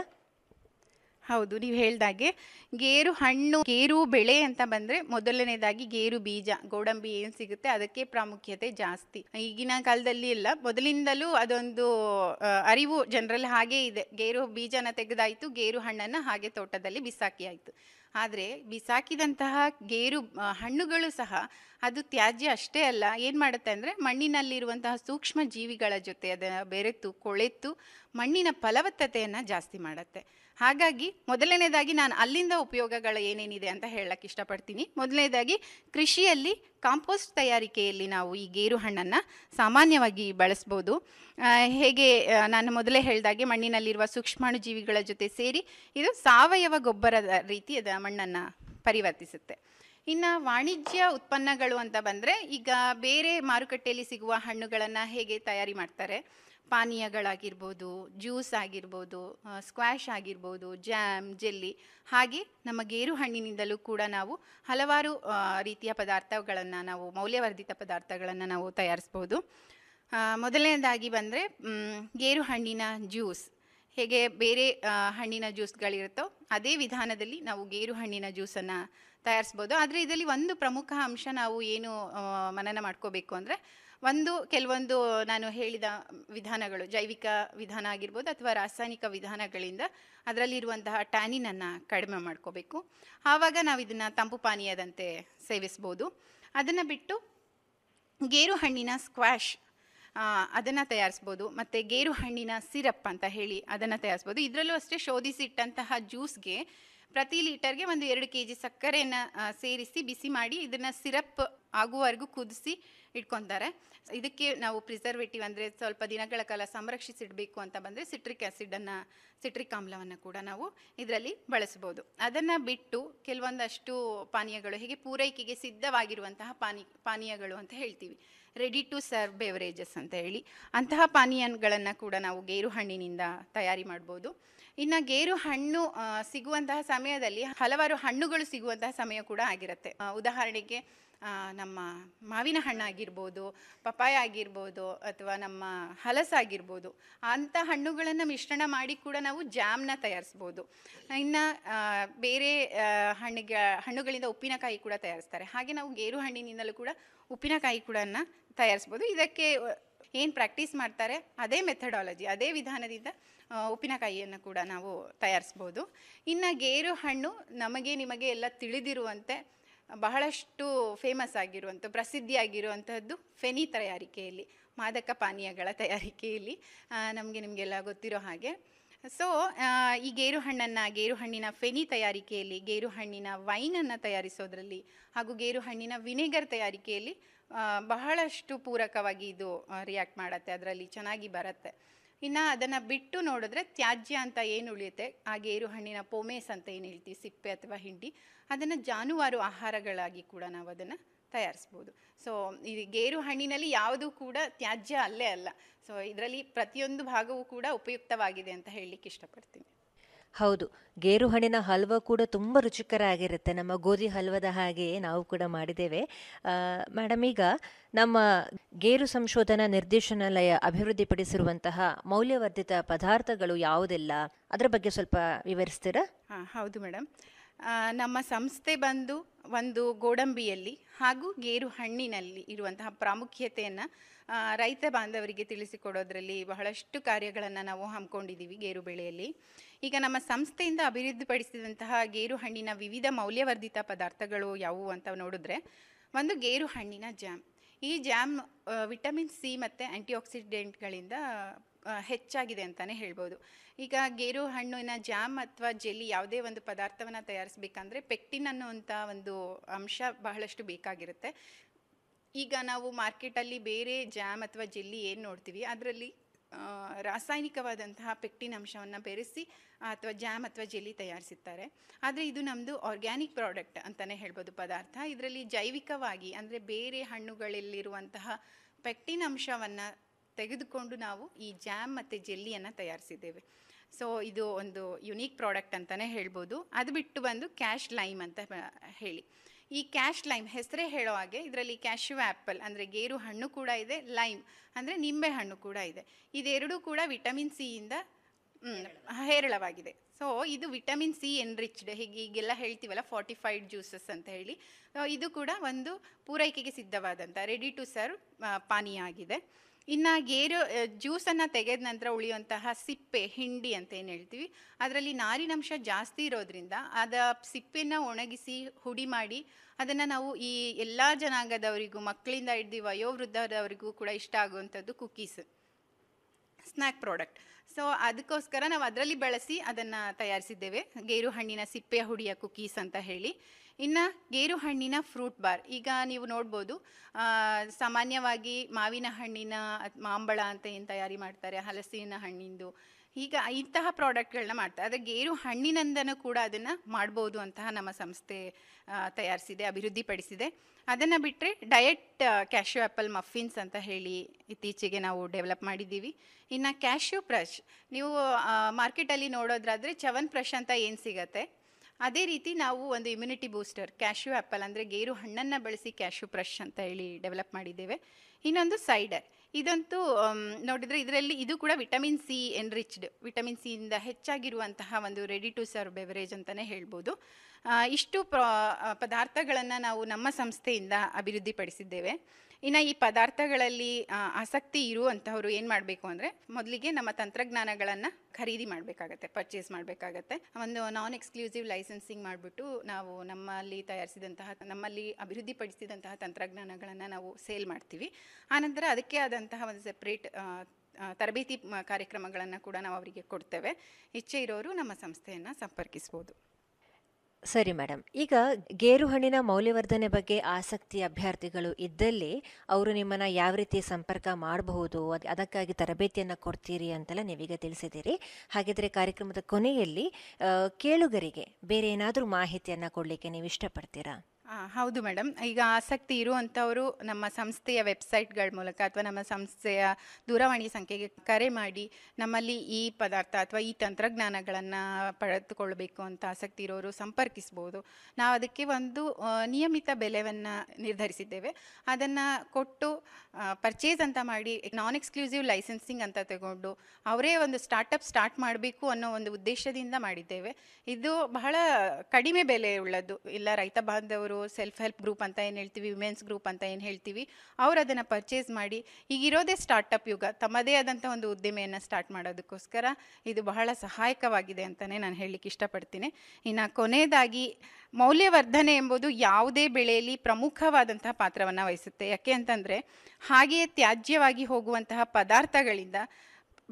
ಹೌದು ನೀವು ಹೇಳ್ದಾಗೆ ಗೇರು ಹಣ್ಣು ಗೇರು ಬೆಳೆ ಅಂತ ಬಂದರೆ ಮೊದಲನೇದಾಗಿ ಗೇರು ಬೀಜ ಗೋಡಂಬಿ ಏನು ಸಿಗುತ್ತೆ ಅದಕ್ಕೆ ಪ್ರಾಮುಖ್ಯತೆ ಜಾಸ್ತಿ ಈಗಿನ ಕಾಲದಲ್ಲಿ ಇಲ್ಲ ಮೊದಲಿಂದಲೂ ಅದೊಂದು ಆ, ಅರಿವು ಜನರಲ್ಲಿ ಹಾಗೇ ಇದೆ ಗೇರು ಬೀಜನ ತೆಗೆದಾಯಿತು ಗೇರು ಹಣ್ಣನ್ನು ಹಾಗೆ ತೋಟದಲ್ಲಿ ಬಿಸಾಕಿ ಆಯಿತು ಆದರೆ ಬಿಸಾಕಿದಂತಹ ಗೇರು ಆ, ಹಣ್ಣುಗಳು ಸಹ ಅದು ತ್ಯಾಜ್ಯ ಅಷ್ಟೇ ಅಲ್ಲ ಏನು ಮಾಡುತ್ತೆ ಅಂದರೆ ಮಣ್ಣಿನಲ್ಲಿರುವಂತಹ ಸೂಕ್ಷ್ಮ ಜೀವಿಗಳ ಜೊತೆ ಅದನ್ನು ಬೆರೆತು ಕೊಳೆತು ಮಣ್ಣಿನ ಫಲವತ್ತತೆಯನ್ನು ಜಾಸ್ತಿ ಮಾಡುತ್ತೆ ಹಾಗಾಗಿ ಮೊದಲನೇದಾಗಿ ನಾನು ಅಲ್ಲಿಂದ ಉಪಯೋಗಗಳು ಏನೇನಿದೆ ಅಂತ ಹೇಳಕ್ಕೆ ಇಷ್ಟಪಡ್ತೀನಿ ಮೊದಲನೇದಾಗಿ ಕೃಷಿಯಲ್ಲಿ ಕಾಂಪೋಸ್ಟ್ ತಯಾರಿಕೆಯಲ್ಲಿ ನಾವು ಈ ಗೇರು ಹಣ್ಣನ್ನು ಸಾಮಾನ್ಯವಾಗಿ ಬಳಸ್ಬೋದು ಆ, ಹೇಗೆ ಆ, ನಾನು ಮೊದಲೇ ಹೇಳಿದಾಗೆ ಮಣ್ಣಿನಲ್ಲಿರುವ ಸೂಕ್ಷ್ಮಾಣು ಜೀವಿಗಳ ಜೊತೆ ಸೇರಿ ಇದು ಸಾವಯವ ಗೊಬ್ಬರದ ರೀತಿ ಅದ ಮಣ್ಣನ್ನು ಪರಿವರ್ತಿಸುತ್ತೆ ಇನ್ನು ವಾಣಿಜ್ಯ ಉತ್ಪನ್ನಗಳು ಅಂತ ಬಂದರೆ ಈಗ ಬೇರೆ ಮಾರುಕಟ್ಟೆಯಲ್ಲಿ ಸಿಗುವ ಹಣ್ಣುಗಳನ್ನು ಹೇಗೆ ತಯಾರಿ ಮಾಡ್ತಾರೆ ಪಾನೀಯಗಳಾಗಿರ್ಬೋದು ಜ್ಯೂಸ್ ಆಗಿರ್ಬೋದು ಸ್ಕ್ವಾಶ್ ಆಗಿರ್ಬೋದು ಜ್ಯಾಮ್ ಜೆಲ್ಲಿ ಹಾಗೆ ನಮ್ಮ ಗೇರು ಹಣ್ಣಿನಿಂದಲೂ ಕೂಡ ನಾವು ಹಲವಾರು ಆ, ರೀತಿಯ ಪದಾರ್ಥಗಳನ್ನು ನಾವು ಮೌಲ್ಯವರ್ಧಿತ ಪದಾರ್ಥಗಳನ್ನು ನಾವು ತಯಾರಿಸ್ಬೋದು ಆ, ಮೊದಲನೇದಾಗಿ ಬಂದರೆ ಗೇರು ಹಣ್ಣಿನ ಜ್ಯೂಸ್ ಹೇಗೆ ಬೇರೆ ಆ, ಹಣ್ಣಿನ ಜ್ಯೂಸ್ಗಳಿರುತ್ತೋ ಅದೇ ವಿಧಾನದಲ್ಲಿ ನಾವು ಗೇರು ಹಣ್ಣಿನ ಜ್ಯೂಸನ್ನು ತಯಾರಿಸ್ಬೋದು ಆದರೆ ಇದರಲ್ಲಿ ಒಂದು ಪ್ರಮುಖ ಅಂಶ ನಾವು ಏನು ಆ, ಮನನ ಮಾಡ್ಕೋಬೇಕು ಅಂದರೆ ಒಂದು ಕೆಲವೊಂದು ನಾನು ಹೇಳಿದ ವಿಧಾನಗಳು ಜೈವಿಕ ವಿಧಾನ ಆಗಿರ್ಬೋದು ಅಥವಾ ರಾಸಾಯನಿಕ ವಿಧಾನಗಳಿಂದ ಅದರಲ್ಲಿರುವಂತಹ ಟ್ಯಾನಿನನ್ನು ಕಡಿಮೆ ಮಾಡ್ಕೋಬೇಕು ಆವಾಗ ನಾವು ಇದನ್ನು ತಂಪು ಪಾನೀಯದಂತೆ ಸೇವಿಸ್ಬೋದು ಅದನ್ನು ಬಿಟ್ಟು ಗೇರು ಹಣ್ಣಿನ ಸ್ಕ್ವಾಶ್ ಅದನ್ನು ತಯಾರಿಸ್ಬೋದು ಮತ್ತು ಗೇರು ಹಣ್ಣಿನ ಸಿರಪ್ ಅಂತ ಹೇಳಿ ಅದನ್ನು ತಯಾರಿಸ್ಬೋದು ಇದರಲ್ಲೂ ಅಷ್ಟೇ ಶೋಧಿಸಿಟ್ಟಂತಹ ಜ್ಯೂಸ್ಗೆ ಪ್ರತಿ ಲೀಟರ್ಗೆ ಒಂದು ಎರಡು ಕೆ ಜಿ ಸಕ್ಕರೆಯನ್ನು ಆ, ಸೇರಿಸಿ ಬಿಸಿ ಮಾಡಿ ಇದನ್ನು ಸಿರಪ್ ಆಗುವವರೆಗೂ ಕುದಿಸಿ ಇಟ್ಕೊತಾರೆ ಇದಕ್ಕೆ ನಾವು ಪ್ರಿಸರ್ವೇಟಿವ್ ಅಂದರೆ ಸ್ವಲ್ಪ ದಿನಗಳ ಕಾಲ ಸಂರಕ್ಷಿಸಿಡಬೇಕು ಅಂತ ಬಂದರೆ ಸಿಟ್ರಿಕ್ ಆ್ಯಸಿಡನ್ನು ಸಿಟ್ರಿಕ್ ಆಮ್ಲವನ್ನು ಕೂಡ ನಾವು ಇದರಲ್ಲಿ ಬಳಸ್ಬೋದು ಅದನ್ನು ಬಿಟ್ಟು ಕೆಲವೊಂದಷ್ಟು ಪಾನೀಯಗಳು ಹೀಗೆ ಪೂರೈಕೆಗೆ ಸಿದ್ಧವಾಗಿರುವಂತಹ ಪಾನಿ ಪಾನೀಯಗಳು ಅಂತ ಹೇಳ್ತೀವಿ ರೆಡಿ ಟು ಸರ್ವ್ ಬೇವರೇಜಸ್ ಅಂತ ಹೇಳಿ ಅಂತಹ ಪಾನೀಯಗಳನ್ನು ಕೂಡ ನಾವು ಗೇರು ಹಣ್ಣಿನಿಂದ ತಯಾರಿ ಮಾಡ್ಬೋದು ಇನ್ನು ಗೇರು ಹಣ್ಣು ಆ, ಸಿಗುವಂತಹ ಸಮಯದಲ್ಲಿ ಹಲವಾರು ಹಣ್ಣುಗಳು ಸಿಗುವಂತಹ ಸಮಯ ಕೂಡ ಆಗಿರುತ್ತೆ ಆ, ಉದಾಹರಣೆಗೆ ಆ, ನಮ್ಮ ಮಾವಿನ ಹಣ್ಣಾಗಿರ್ಬೋದು ಪಪಾಯ ಆಗಿರ್ಬೋದು ಅಥವಾ ನಮ್ಮ ಹಲಸಾಗಿರ್ಬೋದು ಅಂಥ ಹಣ್ಣುಗಳನ್ನು ಮಿಶ್ರಣ ಮಾಡಿ ಕೂಡ ನಾವು ಜಾಮ್ನ ತಯಾರಿಸ್ಬೋದು ಇನ್ನು ಆ, ಬೇರೆ ಆ, ಹಣ್ಣಿಗೆ ಹಣ್ಣುಗಳಿಂದ ಉಪ್ಪಿನಕಾಯಿ ಕೂಡ ತಯಾರಿಸ್ತಾರೆ ಹಾಗೆ ನಾವು ಗೇರು ಹಣ್ಣಿನಿಂದಲೂ ಕೂಡ ಉಪ್ಪಿನಕಾಯಿ ಕೂಡ ತಯಾರಿಸ್ಬೋದು ಇದಕ್ಕೆ ಏನು ಪ್ರಾಕ್ಟೀಸ್ ಮಾಡ್ತಾರೆ ಅದೇ ಮೆಥಡಾಲಜಿ ಅದೇ ವಿಧಾನದಿಂದ ಆ, ಉಪ್ಪಿನಕಾಯಿಯನ್ನು ಕೂಡ ನಾವು ತಯಾರಿಸ್ಬೋದು ಇನ್ನು ಗೇರು ಹಣ್ಣು ನಮಗೆ ನಿಮಗೆ ಎಲ್ಲ ತಿಳಿದಿರುವಂತೆ ಬಹಳಷ್ಟು ಫೇಮಸ್ ಆಗಿರುವಂಥ ಪ್ರಸಿದ್ಧಿಯಾಗಿರುವಂಥದ್ದು ಫೆನಿ ತಯಾರಿಕೆಯಲ್ಲಿ ಮಾದಕ ಪಾನೀಯಗಳ ತಯಾರಿಕೆಯಲ್ಲಿ ನಮಗೆ ನಿಮಗೆಲ್ಲ ಗೊತ್ತಿರೋ ಹಾಗೆ ಸೊ ಈ ಗೇರು ಹಣ್ಣನ್ನು ಗೇರು ಹಣ್ಣಿನ ಫೆನಿ ತಯಾರಿಕೆಯಲ್ಲಿ ಗೇರು ಹಣ್ಣಿನ ವೈನನ್ನು ತಯಾರಿಸೋದ್ರಲ್ಲಿ ಹಾಗೂ ಗೇರು ಹಣ್ಣಿನ ವಿನೆಗರ್ ತಯಾರಿಕೆಯಲ್ಲಿ ಆ, ಬಹಳಷ್ಟು ಪೂರಕವಾಗಿ ಇದು ರಿಯಾಕ್ಟ್ ಮಾಡುತ್ತೆ ಅದರಲ್ಲಿ ಚೆನ್ನಾಗಿ ಬರುತ್ತೆ ಇನ್ನು ಅದನ್ನು ಬಿಟ್ಟು ನೋಡಿದ್ರೆ ತ್ಯಾಜ್ಯ ಅಂತ ಏನು ಉಳಿಯುತ್ತೆ ಆ ಗೇರು ಹಣ್ಣಿನ ಪೋಮೇಸ್ ಅಂತ ಏನು ಹೇಳ್ತೀವಿ ಸಿಪ್ಪೆ ಅಥವಾ ಹಿಂಡಿ ಅದನ್ನು ಜಾನುವಾರು ಆಹಾರಗಳಾಗಿ ಕೂಡ ನಾವು ಅದನ್ನು ತಯಾರಿಸ್ಬೋದು ಸೊ ಈ ಗೇರು ಹಣ್ಣಿನಲ್ಲಿ ಯಾವುದು ಕೂಡ ತ್ಯಾಜ್ಯ ಅಲ್ಲೇ ಅಲ್ಲ ಸೊ ಇದರಲ್ಲಿ ಪ್ರತಿಯೊಂದು ಭಾಗವೂ ಕೂಡ ಉಪಯುಕ್ತವಾಗಿದೆ ಅಂತ ಹೇಳಲಿಕ್ಕೆ ಇಷ್ಟಪಡ್ತೀನಿ ಹೌದು ಗೇರು ಹಣ್ಣಿನ ಹಲ್ವ ಕೂಡ ತುಂಬ ರುಚಿಕರ ಆಗಿರುತ್ತೆ ನಮ್ಮ ಗೋಧಿ ಹಲ್ವದ ಹಾಗೆಯೇ ನಾವು ಕೂಡ ಮಾಡಿದ್ದೇವೆ ಮೇಡಮ್ ಈಗ ನಮ್ಮ ಗೇರು ಸಂಶೋಧನಾ ನಿರ್ದೇಶನಾಲಯ ಅಭಿವೃದ್ಧಿಪಡಿಸಿರುವಂತಹ ಮೌಲ್ಯವರ್ಧಿತ ಪದಾರ್ಥಗಳು ಯಾವುದೆಲ್ಲ ಅದರ ಬಗ್ಗೆ ಸ್ವಲ್ಪ ವಿವರಿಸ್ತೀರಾ ಹಾಂ ಹೌದು ಮೇಡಮ್ ನಮ್ಮ ಸಂಸ್ಥೆ ಬಂದು ಒಂದು ಗೋಡಂಬಿಯಲ್ಲಿ ಹಾಗೂ ಗೇರು ಹಣ್ಣಿನಲ್ಲಿ ಇರುವಂತಹ ಪ್ರಾಮುಖ್ಯತೆಯನ್ನು ರೈತ ಬಾಂಧವರಿಗೆ ತಿಳಿಸಿಕೊಡೋದ್ರಲ್ಲಿ ಬಹಳಷ್ಟು ಕಾರ್ಯಗಳನ್ನು ನಾವು ಹಮ್ಮಿಕೊಂಡಿದ್ದೀವಿ ಗೇರು ಬೆಳೆಯಲ್ಲಿ ಈಗ ನಮ್ಮ ಸಂಸ್ಥೆಯಿಂದ ಅಭಿವೃದ್ಧಿಪಡಿಸಿದಂತಹ ಗೇರು ಹಣ್ಣಿನ ವಿವಿಧ ಮೌಲ್ಯವರ್ಧಿತ ಪದಾರ್ಥಗಳು ಯಾವುವು ಅಂತ ನೋಡಿದ್ರೆ ಒಂದು ಗೇರು ಹಣ್ಣಿನ ಜಾಮ್ ಈ ಜಾಮ್ ಆ, ವಿಟಮಿನ್ ಸಿ ಮತ್ತು ಆ್ಯಂಟಿಆಕ್ಸಿಡೆಂಟ್ಗಳಿಂದ ಆ, ಹೆಚ್ಚಾಗಿದೆ ಅಂತಲೇ ಹೇಳ್ಬೋದು ಈಗ ಗೇರು ಹಣ್ಣಿನ ಜಾಮ್ ಅಥವಾ ಜೆಲ್ಲಿ ಯಾವುದೇ ಒಂದು ಪದಾರ್ಥವನ್ನು ತಯಾರಿಸಬೇಕಂದ್ರೆ ಪೆಕ್ಟಿನ್ ಅನ್ನುವಂಥ ಒಂದು ಅಂಶ ಬಹಳಷ್ಟು ಬೇಕಾಗಿರುತ್ತೆ ಈಗ ನಾವು ಮಾರ್ಕೆಟಲ್ಲಿ ಬೇರೆ ಜಾಮ್ ಅಥವಾ ಜೆಲ್ಲಿ ಏನು ನೋಡ್ತೀವಿ ಅದರಲ್ಲಿ ರಾಸಾಯನಿಕವಾದಂತಹ ಪೆಕ್ಟಿನ್ ಅಂಶವನ್ನು ಬೆರೆಸಿ ಅಥವಾ ಜಾಮ್ ಅಥವಾ ಜೆಲ್ಲಿ ತಯಾರಿಸುತ್ತಾರೆ ಆದರೆ ಇದು ನಮ್ಮದು ಆರ್ಗ್ಯಾನಿಕ್ ಪ್ರಾಡಕ್ಟ್ ಅಂತಲೇ ಹೇಳ್ಬೋದು ಪದಾರ್ಥ ಇದರಲ್ಲಿ ಜೈವಿಕವಾಗಿ ಅಂದರೆ ಬೇರೆ ಹಣ್ಣುಗಳಲ್ಲಿರುವಂತಹ ಪೆಕ್ಟಿನ್ ಅಂಶವನ್ನು ತೆಗೆದುಕೊಂಡು ನಾವು ಈ ಜಾಮ್ ಮತ್ತು ಜೆಲ್ಲಿಯನ್ನು ತಯಾರಿಸಿದ್ದೇವೆ ಸೊ ಇದು ಒಂದು ಯುನೀಕ್ ಪ್ರಾಡಕ್ಟ್ ಅಂತಲೇ ಹೇಳ್ಬೋದು ಅದು ಬಿಟ್ಟು ಬಂದು ಕ್ಯಾಶ್ ಲೈಮ್ ಅಂತ ಬ- ಹೇಳಿ ಈ ಕ್ಯಾಶ್ ಲೈಮ್ ಹೆಸರೇ ಹೇಳೋ ಹಾಗೆ ಇದರಲ್ಲಿ ಕ್ಯಾಶ್ಯೂ ಆ್ಯಪಲ್ ಅಂದರೆ ಗೇರು ಹಣ್ಣು ಕೂಡ ಇದೆ ಲೈಮ್ ಅಂದರೆ ನಿಂಬೆ ಹಣ್ಣು ಕೂಡ ಇದೆ ಇದೆರಡೂ ಕೂಡ ವಿಟಮಿನ್ ಸಿಯಿಂದ ಹೇರಳವಾಗಿದೆ ಸೊ ಇದು ವಿಟಮಿನ್ ಸಿ ಎನ್ರಿಚ್ಡ್ ಹೀಗೆ ಈಗೆಲ್ಲ ಹೇಳ್ತೀವಲ್ಲ ಫಾರ್ಟಿಫೈಡ್ ಜ್ಯೂಸಸ್ ಅಂತ ಹೇಳಿ ಆ, ಇದು ಕೂಡ ಒಂದು ಪೂರೈಕೆಗೆ ಸಿದ್ಧವಾದಂಥ ರೆಡಿ ಟು ಸರ್ವ್ ಪಾನೀಯ ಆಗಿದೆ ಇನ್ನು ಗೇರು ಜ್ಯೂಸನ್ನು ತೆಗೆದ ನಂತರ ಉಳಿಯುವಂತಹ ಸಿಪ್ಪೆ ಹಿಂಡಿ ಅಂತ ಏನು ಹೇಳ್ತೀವಿ ಅದರಲ್ಲಿ ನಾರಿನಂಶ ಜಾಸ್ತಿ ಇರೋದ್ರಿಂದ ಅದ ಸಿಪ್ಪೆನ ಒಣಗಿಸಿ ಹುಡಿ ಮಾಡಿ ಅದನ್ನು ನಾವು ಈ ಎಲ್ಲ ಜನಾಂಗದವರಿಗೂ ಮಕ್ಕಳಿಂದ ಹಿಡ್ದು ವಯೋವೃದ್ಧರವರಿಗೂ ಕೂಡ ಇಷ್ಟ ಆಗುವಂಥದ್ದು ಕುಕೀಸ್ ಸ್ನ್ಯಾಕ್ ಪ್ರಾಡಕ್ಟ್ ಸೊ ಅದಕ್ಕೋಸ್ಕರ ನಾವು ಅದರಲ್ಲಿ ಬಳಸಿ ಅದನ್ನು ತಯಾರಿಸಿದ್ದೇವೆ ಗೇರು ಹಣ್ಣಿನ ಸಿಪ್ಪೆ ಹುಡಿಯ ಕುಕೀಸ್ ಅಂತ ಹೇಳಿ ಇನ್ನು ಗೇರು ಹಣ್ಣಿನ ಫ್ರೂಟ್ ಬಾರ್ ಈಗ ನೀವು ನೋಡ್ಬೋದು ಆ, ಸಾಮಾನ್ಯವಾಗಿ ಮಾವಿನ ಹಣ್ಣಿನ ಅತ್- ಮಾಂಬಳ ಅಂತ ಏನು ತಯಾರಿ ಮಾಡ್ತಾರೆ ಹಲಸಿನ ಹಣ್ಣಿಂದು ಈಗ ಇಂತಹ ಪ್ರಾಡಕ್ಟ್ಗಳನ್ನ ಮಾಡ್ತಾರೆ ಆದರೆ ಗೇರು ಹಣ್ಣಿನಿಂದನೂ ಕೂಡ ಅದನ್ನು ಮಾಡ್ಬೋದು ಅಂತಹ ನಮ್ಮ ಸಂಸ್ಥೆ ಆ, ತಯಾರಿಸಿದೆ ಅಭಿವೃದ್ಧಿಪಡಿಸಿದೆ ಅದನ್ನು ಬಿಟ್ಟರೆ ಡಯಟ್ ಕ್ಯಾಶ್ಯೂ ಆ್ಯಪಲ್ ಮಫಿನ್ಸ್ ಅಂತ ಹೇಳಿ ಇತ್ತೀಚೆಗೆ ನಾವು ಡೆವಲಪ್ ಮಾಡಿದ್ದೀವಿ ಇನ್ನು ಕ್ಯಾಶ್ಯೂ ಬ್ರಷ್ ನೀವು ಮಾರ್ಕೆಟಲ್ಲಿ ನೋಡೋದ್ರಾದರೆ ಚವನ್ ಬ್ರಷ್ ಅಂತ ಏನು ಸಿಗತ್ತೆ ಅದೇ ರೀತಿ ನಾವು ಒಂದು ಇಮ್ಯುನಿಟಿ ಬೂಸ್ಟರ್ ಕ್ಯಾಶ್ಯೂ ಆ್ಯಪಲ್ ಅಂದರೆ ಗೇರು ಹಣ್ಣನ್ನು ಬಳಸಿ ಕ್ಯಾಶ್ಯೂ ಬ್ರಷ್ ಅಂತ ಹೇಳಿ ಡೆವಲಪ್ ಮಾಡಿದ್ದೇವೆ ಇನ್ನೊಂದು ಸೈಡರ್ ಇದಂತೂ ಆಮ್, ನೋಡಿದರೆ ಇದರಲ್ಲಿ ಇದು ಕೂಡ ವಿಟಮಿನ್ ಸಿ ಎನ್ರಿಚ್ಡ್ ವಿಟಮಿನ್ ಸಿಯಿಂದ ಹೆಚ್ಚಾಗಿರುವಂತಹ ಒಂದು ರೆಡಿ ಟು ಸರ್ವ್ ಬೆವರೇಜ್ ಅಂತಲೇ ಹೇಳ್ಬೋದು ಆ, ಇಷ್ಟು ಪ್ರ ಪದಾರ್ಥಗಳನ್ನು ನಾವು ನಮ್ಮ ಸಂಸ್ಥೆಯಿಂದ ಅಭಿವೃದ್ಧಿಪಡಿಸಿದ್ದೇವೆ ಇನ್ನು ಈ ಪದಾರ್ಥಗಳಲ್ಲಿ ಆ, ಆಸಕ್ತಿ ಇರುವಂತಹವರು ಏನು ಮಾಡಬೇಕು ಅಂದರೆ ಮೊದಲಿಗೆ ನಮ್ಮ ತಂತ್ರಜ್ಞಾನಗಳನ್ನು ಖರೀದಿ ಮಾಡಬೇಕಾಗತ್ತೆ ಪರ್ಚೇಸ್ ಮಾಡಬೇಕಾಗತ್ತೆ ಒಂದು ನಾನ್ ಎಕ್ಸ್ಕ್ಲೂಸಿವ್ ಲೈಸೆನ್ಸಿಂಗ್ ಮಾಡಿಬಿಟ್ಟು ನಾವು ನಮ್ಮಲ್ಲಿ ತಯಾರಿಸಿದಂತಹ ನಮ್ಮಲ್ಲಿ ಅಭಿವೃದ್ಧಿಪಡಿಸಿದಂತಹ ತಂತ್ರಜ್ಞಾನಗಳನ್ನು ನಾವು ಸೇಲ್ ಮಾಡ್ತೀವಿ ಆನಂತರ ಅದಕ್ಕೆ ಆದಂತಹ ಒಂದು ಸೆಪ್ರೇಟ್ ತರಬೇತಿ ಕಾರ್ಯಕ್ರಮಗಳನ್ನು ಕೂಡ ನಾವು ಅವರಿಗೆ ಕೊಡ್ತೇವೆ ಇಚ್ಛೆ ಇರೋರು ನಮ್ಮ ಸಂಸ್ಥೆಯನ್ನು ಸಂಪರ್ಕಿಸ್ಬೋದು ಸರಿ ಮೇಡಮ್ ಈಗ ಗೇರು ಹಣ್ಣಿನ ಮೌಲ್ಯವರ್ಧನೆ ಬಗ್ಗೆ ಆಸಕ್ತಿ ಅಭ್ಯರ್ಥಿಗಳು ಇದ್ದಲ್ಲಿ ಅವರು ನಿಮ್ಮನ್ನ ಯಾವ ರೀತಿ ಸಂಪರ್ಕ ಮಾಡಬಹುದು ಅದ್- ಅದಕ್ಕಾಗಿ ತರಬೇತಿಯನ್ನು ಕೊಡ್ತೀರಿ ಅಂತೆಲ್ಲ ನೀವೀಗ ತಿಳಿಸಿದ್ದೀರಿ ಹಾಗಿದ್ರೆ ಕಾರ್ಯಕ್ರಮದ ಕೊನೆಯಲ್ಲಿ ಆ, ಕೇಳುಗರಿಗೆ ಬೇರೆ ಏನಾದರೂ ಮಾಹಿತಿಯನ್ನು ಕೊಡಲಿಕ್ಕೆ ನೀವು ಇಷ್ಟಪಡ್ತೀರಾ ಆ, ಹೌದು ಮೇಡಮ್ ಈಗ ಆಸಕ್ತಿ ಇರುವಂಥವರು ನಮ್ಮ ಸಂಸ್ಥೆಯ ವೆಬ್ಸೈಟ್ಗಳ ಮೂಲಕ ಅಥವಾ ನಮ್ಮ ಸಂಸ್ಥೆಯ ದೂರವಾಣಿ ಸಂಖ್ಯೆಗೆ ಕರೆ ಮಾಡಿ ನಮ್ಮಲ್ಲಿ ಈ ಪದಾರ್ಥ ಅಥವಾ ಈ ತಂತ್ರಜ್ಞಾನಗಳನ್ನು ಪಡೆದುಕೊಳ್ಬೇಕು ಅಂತ ಆಸಕ್ತಿ ಇರೋರು ಸಂಪರ್ಕಿಸ್ಬೋದು ನಾವು ಅದಕ್ಕೆ ಒಂದು ಆ, ನಿಯಮಿತ ಬೆಲೆಯನ್ನು ನಿರ್ಧರಿಸಿದ್ದೇವೆ ಅದನ್ನು ಕೊಟ್ಟು ಪರ್ಚೇಸ್ ಅಂತ ಮಾಡಿ ನಾನ್ ಎಕ್ಸ್ಕ್ಲೂಸಿವ್ ಲೈಸೆನ್ಸಿಂಗ್ ಅಂತ ತಗೊಂಡು ಅವರೇ ಒಂದು ಸ್ಟಾರ್ಟಪ್ ಸ್ಟಾರ್ಟ್ ಮಾಡಬೇಕು ಅನ್ನೋ ಒಂದು ಉದ್ದೇಶದಿಂದ ಮಾಡಿದ್ದೇವೆ ಇದು ಬಹಳ ಕಡಿಮೆ ಬೆಲೆ ಉಳ್ಳದ್ದು ಇಲ್ಲ ರೈತ ಬಾಂಧವರು ಸೆಲ್ಫ್ ಹೆಲ್ಪ್ ಗ್ರೂಪ್ ಅಂತ ಏನು ಹೇಳ್ತೀವಿ ವಿಮೆನ್ಸ್ ಗ್ರೂಪ್ ಅಂತ ಏನು ಹೇಳ್ತೀವಿ ಅವ್ರು ಅದನ್ನು ಪರ್ಚೇಸ್ ಮಾಡಿ ಈಗಿರೋದೇ ಸ್ಟಾರ್ಟಪ್ ಯುಗ ತಮ್ಮದೇ ಆದಂಥ ಒಂದು ಉದ್ದಿಮೆಯನ್ನು ಸ್ಟಾರ್ಟ್ ಮಾಡೋದಕ್ಕೋಸ್ಕರ ಇದು ಬಹಳ ಸಹಾಯಕವಾಗಿದೆ ಅಂತಲೇ ನಾನು ಹೇಳಲಿಕ್ಕೆ ಇಷ್ಟಪಡ್ತೀನಿ ಇನ್ನು ಕೊನೆಯದಾಗಿ ಮೌಲ್ಯವರ್ಧನೆ ಎಂಬುದು ಯಾವುದೇ ಬೆಳೆಯಲ್ಲಿ ಪ್ರಮುಖವಾದಂತಹ ಪಾತ್ರವನ್ನು ವಹಿಸುತ್ತೆ ಯಾಕೆ ಅಂತಂದರೆ ಹಾಗೆಯೇ ತ್ಯಾಜ್ಯವಾಗಿ ಹೋಗುವಂತಹ ಪದಾರ್ಥಗಳಿಂದ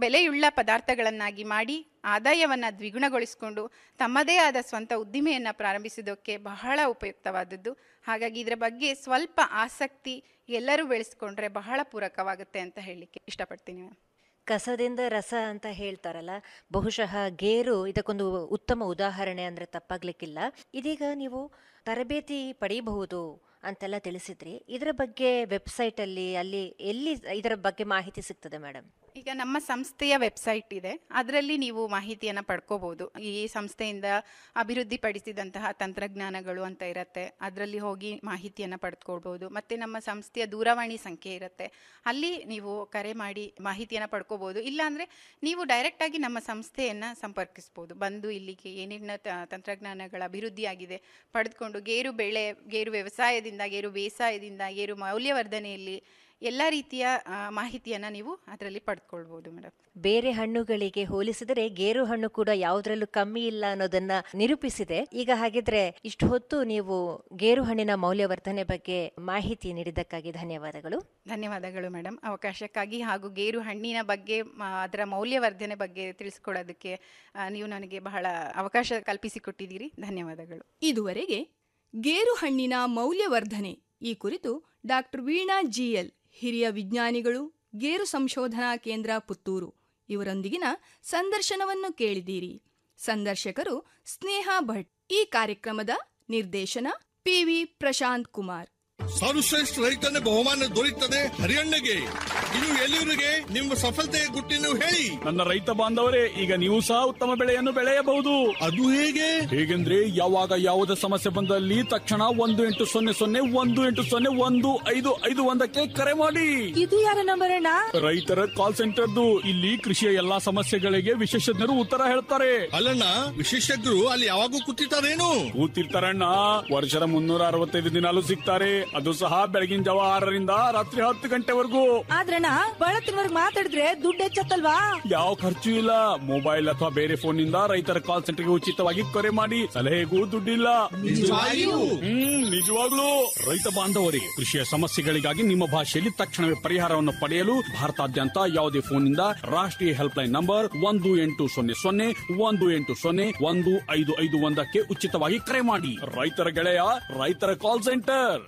ಬೆಲೆಯುಳ್ಳ ಪದಾರ್ಥಗಳನ್ನಾಗಿ ಮಾಡಿ ಆದಾಯವನ್ನು ದ್ವಿಗುಣಗೊಳಿಸಿಕೊಂಡು ತಮ್ಮದೇ ಆದ ಸ್ವಂತ ಉದ್ದಿಮೆಯನ್ನು ಪ್ರಾರಂಭಿಸೋದಕ್ಕೆ ಬಹಳ ಉಪಯುಕ್ತವಾದದ್ದು ಹಾಗಾಗಿ ಇದರ ಬಗ್ಗೆ ಸ್ವಲ್ಪ ಆಸಕ್ತಿ ಎಲ್ಲರೂ ಬೆಳೆಸ್ಕೊಂಡ್ರೆ ಬಹಳ ಪೂರಕವಾಗುತ್ತೆ ಅಂತ ಹೇಳಲಿಕ್ಕೆ ಇಷ್ಟಪಡ್ತೀನಿ ಮ್ಯಾಮ್ ಕಸದಿಂದ ರಸ ಅಂತ ಹೇಳ್ತಾರಲ್ಲ ಬಹುಶಃ ಗೇರು ಇದಕ್ಕೊಂದು ಉತ್ತಮ ಉದಾಹರಣೆ ಅಂದರೆ ತಪ್ಪಾಗ್ಲಿಕ್ಕಿಲ್ಲ ಇದೀಗ ನೀವು ತರಬೇತಿ ಪಡೆಯಬಹುದು ಅಂತೆಲ್ಲ ತಿಳಿಸಿದ್ರಿ ಇದರ ಬಗ್ಗೆ ವೆಬ್ಸೈಟಲ್ಲಿ ಅಲ್ಲಿ ಎಲ್ಲಿ ಇದರ ಬಗ್ಗೆ ಮಾಹಿತಿ ಸಿಗ್ತದೆ ಮೇಡಮ್ ಈಗ ನಮ್ಮ ಸಂಸ್ಥೆಯ ವೆಬ್ಸೈಟ್ ಇದೆ ಅದರಲ್ಲಿ ನೀವು ಮಾಹಿತಿಯನ್ನು ಪಡ್ಕೋಬಹುದು ಈ ಸಂಸ್ಥೆಯಿಂದ ಅಭಿವೃದ್ಧಿಪಡಿಸಿದಂತಹ ತಂತ್ರಜ್ಞಾನಗಳು ಅಂತ ಇರುತ್ತೆ ಅದರಲ್ಲಿ ಹೋಗಿ ಮಾಹಿತಿಯನ್ನು ಪಡ್ಕೊಳ್ಬೋದು ಮತ್ತು ನಮ್ಮ ಸಂಸ್ಥೆಯ ದೂರವಾಣಿ ಸಂಖ್ಯೆ ಇರುತ್ತೆ ಅಲ್ಲಿ ನೀವು ಕರೆ ಮಾಡಿ ಮಾಹಿತಿಯನ್ನು ಪಡ್ಕೋಬೋದು ಇಲ್ಲಾಂದರೆ ನೀವು ಡೈರೆಕ್ಟಾಗಿ ನಮ್ಮ ಸಂಸ್ಥೆಯನ್ನು ಸಂಪರ್ಕಿಸ್ಬೋದು ಬಂದು ಇಲ್ಲಿಗೆ ಏನೇನು ತ- ತಂತ್ರಜ್ಞಾನಗಳ ಅಭಿವೃದ್ಧಿಯಾಗಿದೆ ಪಡೆದುಕೊಂಡು ಗೇರು ಬೆಳೆ ಗೇರು ವ್ಯವಸಾಯದಿಂದ ಗೇರು ಬೇಸಾಯದಿಂದ ಗೇರು ಮೌಲ್ಯವರ್ಧನೆಯಲ್ಲಿ ಎಲ್ಲ ರೀತಿಯ ಮಾಹಿತಿಯನ್ನು ನೀವು ಅದರಲ್ಲಿ ಪಡ್ಕೊಳ್ಬೋದು ಮೇಡಮ್ ಬೇರೆ ಹಣ್ಣುಗಳಿಗೆ ಹೋಲಿಸಿದರೆ ಗೇರು ಹಣ್ಣು ಕೂಡ ಯಾವುದರಲ್ಲೂ ಕಮ್ಮಿ ಇಲ್ಲ ಅನ್ನೋದನ್ನ ನಿರೂಪಿಸಿದೆ ಈಗ ಹಾಗಿದ್ರೆ ಇಷ್ಟು ಹೊತ್ತು ನೀವು ಗೇರು ಹಣ್ಣಿನ ಮೌಲ್ಯವರ್ಧನೆ ಬಗ್ಗೆ ಮಾಹಿತಿ ನೀಡಿದ್ದಕ್ಕಾಗಿ ಧನ್ಯವಾದಗಳು ಧನ್ಯವಾದಗಳು ಮೇಡಮ್ ಅವಕಾಶಕ್ಕಾಗಿ ಹಾಗೂ ಗೇರು ಹಣ್ಣಿನ ಬಗ್ಗೆ ಮ- ಅದರ ಮೌಲ್ಯವರ್ಧನೆ ಬಗ್ಗೆ ತಿಳಿಸ್ಕೊಡೋದಕ್ಕೆ ಆ, ನೀವು ನನಗೆ ಬಹಳ ಅವಕಾಶ ಕಲ್ಪಿಸಿಕೊಟ್ಟಿದ್ದೀರಿ ಧನ್ಯವಾದಗಳು ಇದುವರೆಗೆ ಗೇರು ಹಣ್ಣಿನ ಮೌಲ್ಯವರ್ಧನೆ ಈ ಕುರಿತು ಡಾಕ್ಟರ್ ವೀಣಾ ಜಿಎಲ್ ಹಿರಿಯ ವಿಜ್ಞಾನಿಗಳು ಗೇರು ಸಂಶೋಧನಾ ಕೇಂದ್ರ ಪುತ್ತೂರು ಇವರೊಂದಿಗಿನ ಸಂದರ್ಶನವನ್ನು ಕೇಳಿದ್ದೀರಿ ಸಂದರ್ಶಕರು ಸ್ನೇಹ ಭಟ್ ಈ ಕಾರ್ಯಕ್ರಮದ ನಿರ್ದೇಶನ ಪಿವಿ ಪ್ರಶಾಂತ್ ಕುಮಾರ್ ಸರ್ವಶ್ರೇಷ್ಠ ರೈತನ ಬಹುಮಾನ ದೊರೆಯುತ್ತದೆ ಹರಿಯಣ್ಣಗೆ ಇನ್ನು ಎಲ್ಲಿವರೆಗೆ ನಿಮ್ಮ ಸಫಲತೆಯ ಗುಟ್ಟಿನ ಹೇಳಿ ನನ್ನ ರೈತ ಬಾಂಧವರೇ ಈಗ ನೀವು ಸಹ ಉತ್ತಮ ಬೆಳೆಯನ್ನು ಬೆಳೆಯಬಹುದು ಅದು ಹೇಗೆ ಹೇಗೆಂದ್ರೆ ಯಾವಾಗ ಯಾವುದೇ ಸಮಸ್ಯೆ ಬಂದಲ್ಲಿ ತಕ್ಷಣ ಒಂದು ಎಂಟು ಸೊನ್ನೆ ಸೊನ್ನೆ ಒಂದು ಎಂಟು ಸೊನ್ನೆ ಒಂದು ಐದು ಐದು ಒಂದಕ್ಕೆ ಕರೆ ಮಾಡಿ ಇದು ಯಾರ ನಂಬರ್ ಅಣ್ಣ ರೈತರ ಕಾಲ್ ಸೆಂಟರ್ದು ಇಲ್ಲಿ ಕೃಷಿಯ ಎಲ್ಲಾ ಸಮಸ್ಯೆಗಳಿಗೆ ವಿಶೇಷಜ್ಞರು ಉತ್ತರ ಹೇಳ್ತಾರೆ ಅಲ್ಲಣ್ಣ ವಿಶೇಷಜ್ಞರು ಅಲ್ಲಿ ಯಾವಾಗೂ ಕೂತಿರ್ತಾರೇನು ಕೂತಿರ್ತಾರಣ್ಣ ವರ್ಷದ ಮುನ್ನೂರ ಅರವತ್ತೈದು ದಿನಾಲು ಸಿಗ್ತಾರೆ ಅದು ಸಹ ಬೆಳಗಿನ ಜಾವ ಆರರಿಂದ ರಾತ್ರಿ ಹತ್ತು ಗಂಟೆವರೆಗೂ ಆದ್ರಣ್ಣ ಬಳತ್ತಿನವರ್ಗ್ ಮಾತಾಡಿದ್ರೆ ದುಡ್ಡು ಹೆಚ್ಚತ್ತಲ್ವಾ ಯಾವ ಖರ್ಚು ಇಲ್ಲ ಮೊಬೈಲ್ ಅಥವಾ ಬೇರೆ ಫೋನ್ ನಿಂದ ರೈತರ ಕಾಲ್ ಸೆಂಟರ್ಗೆ ಉಚಿತವಾಗಿ ಕರೆ ಮಾಡಿ ಸಲಹೆಗೂ ದುಡ್ಡಿಲ್ಲ ನಿಜವಾಗಿಯೂ? ಹ್ಮ್ ನಿಜವಾಗ್ಲೂ ರೈತ ಬಾಂಧವರಿಗೆ ಕೃಷಿಯ ಸಮಸ್ಯೆಗಳಿಗಾಗಿ ನಿಮ್ಮ ಭಾಷೆಯಲ್ಲಿ ತಕ್ಷಣವೇ ಪರಿಹಾರವನ್ನು ಪಡೆಯಲು ಭಾರತಾದ್ಯಂತ ಯಾವುದೇ ಫೋನ್ ನಿಂದ ರಾಷ್ಟ್ರೀಯ ಹೆಲ್ಪ್ ಲೈನ್ ನಂಬರ್ ಒಂದು ಎಂಟು ಸೊನ್ನೆ ಸೊನ್ನೆ ಒಂದು ಎಂಟು ಸೊನ್ನೆ ಒಂದು ಐದು ಐದು ಒಂದಕ್ಕೆ ಉಚಿತವಾಗಿ ಕರೆ ಮಾಡಿ ರೈತರ ಗೆಳೆಯ ರೈತರ ಕಾಲ್ ಸೆಂಟರ್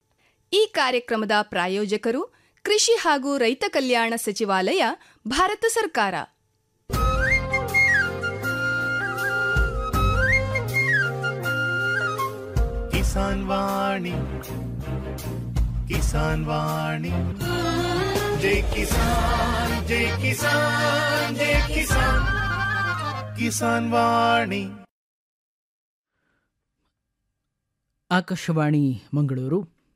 ಈ ಕಾರ್ಯಕ್ರಮದ ಪ್ರಾಯೋಜಕರು ಕೃಷಿ ಹಾಗೂ ರೈತ ಕಲ್ಯಾಣ ಸಚಿವಾಲಯ ಭಾರತ ಸರ್ಕಾರ ಕಿಸಾನ್ ವಾಣಿ ಕಿಸಾನ್ ವಾಣಿ ಜೈ ಕಿಸಾನ್ ಜೈ ಕಿಸಾನ್ ಜೈ ಕಿಸಾನ್ ಕಿಸಾನ್ ವಾಣಿ ಆಕಾಶವಾಣಿ ಮಂಗಳೂರು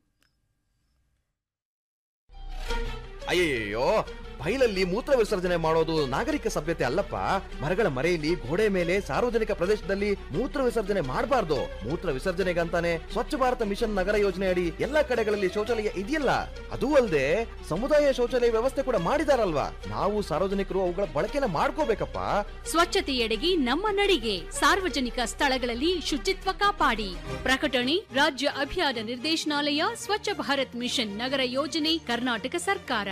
ಅಯ್ಯಯ್ಯೋ ಬೈಲಲ್ಲಿ ಮೂತ್ರ ವಿಸರ್ಜನೆ ಮಾಡೋದು ನಾಗರಿಕ ಸಭ್ಯತೆ ಅಲ್ಲಪ್ಪ ಮರಗಳ ಮರೆಯಲ್ಲಿ ಗೋಡೆ ಮೇಲೆ ಸಾರ್ವಜನಿಕ ಪ್ರದೇಶದಲ್ಲಿ ಮೂತ್ರ ವಿಸರ್ಜನೆ ಮಾಡಬಾರ್ದು ಮೂತ್ರ ವಿಸರ್ಜನೆಗಂತಾನೆ ಸ್ವಚ್ಛ ಭಾರತ ಮಿಷನ್ ನಗರ ಯೋಜನೆ ಅಡಿ ಎಲ್ಲಾ ಕಡೆಗಳಲ್ಲಿ ಶೌಚಾಲಯ ಇದೆಯಲ್ಲ ಅದೂ ಅಲ್ಲದೆ ಸಮುದಾಯ ಶೌಚಾಲಯ ವ್ಯವಸ್ಥೆ ಕೂಡ ಮಾಡಿದಾರಲ್ವಾ ನಾವು ಸಾರ್ವಜನಿಕರು ಅವುಗಳ ಬಳಕೆನ ಮಾಡ್ಕೋಬೇಕಪ್ಪ ಸ್ವಚ್ಛತೆಯೆಡೆಗೆ ನಮ್ಮ ನಡಿಗೆ ಸಾರ್ವಜನಿಕ ಸ್ಥಳಗಳಲ್ಲಿ ಶುಚಿತ್ವ ಕಾಪಾಡಿ ಪ್ರಕಟಣೆ ರಾಜ್ಯ ಅಭಿಯಾನ ನಿರ್ದೇಶನಾಲಯ ಸ್ವಚ್ಛ ಭಾರತ್ ಮಿಷನ್ ನಗರ ಯೋಜನೆ ಕರ್ನಾಟಕ ಸರ್ಕಾರ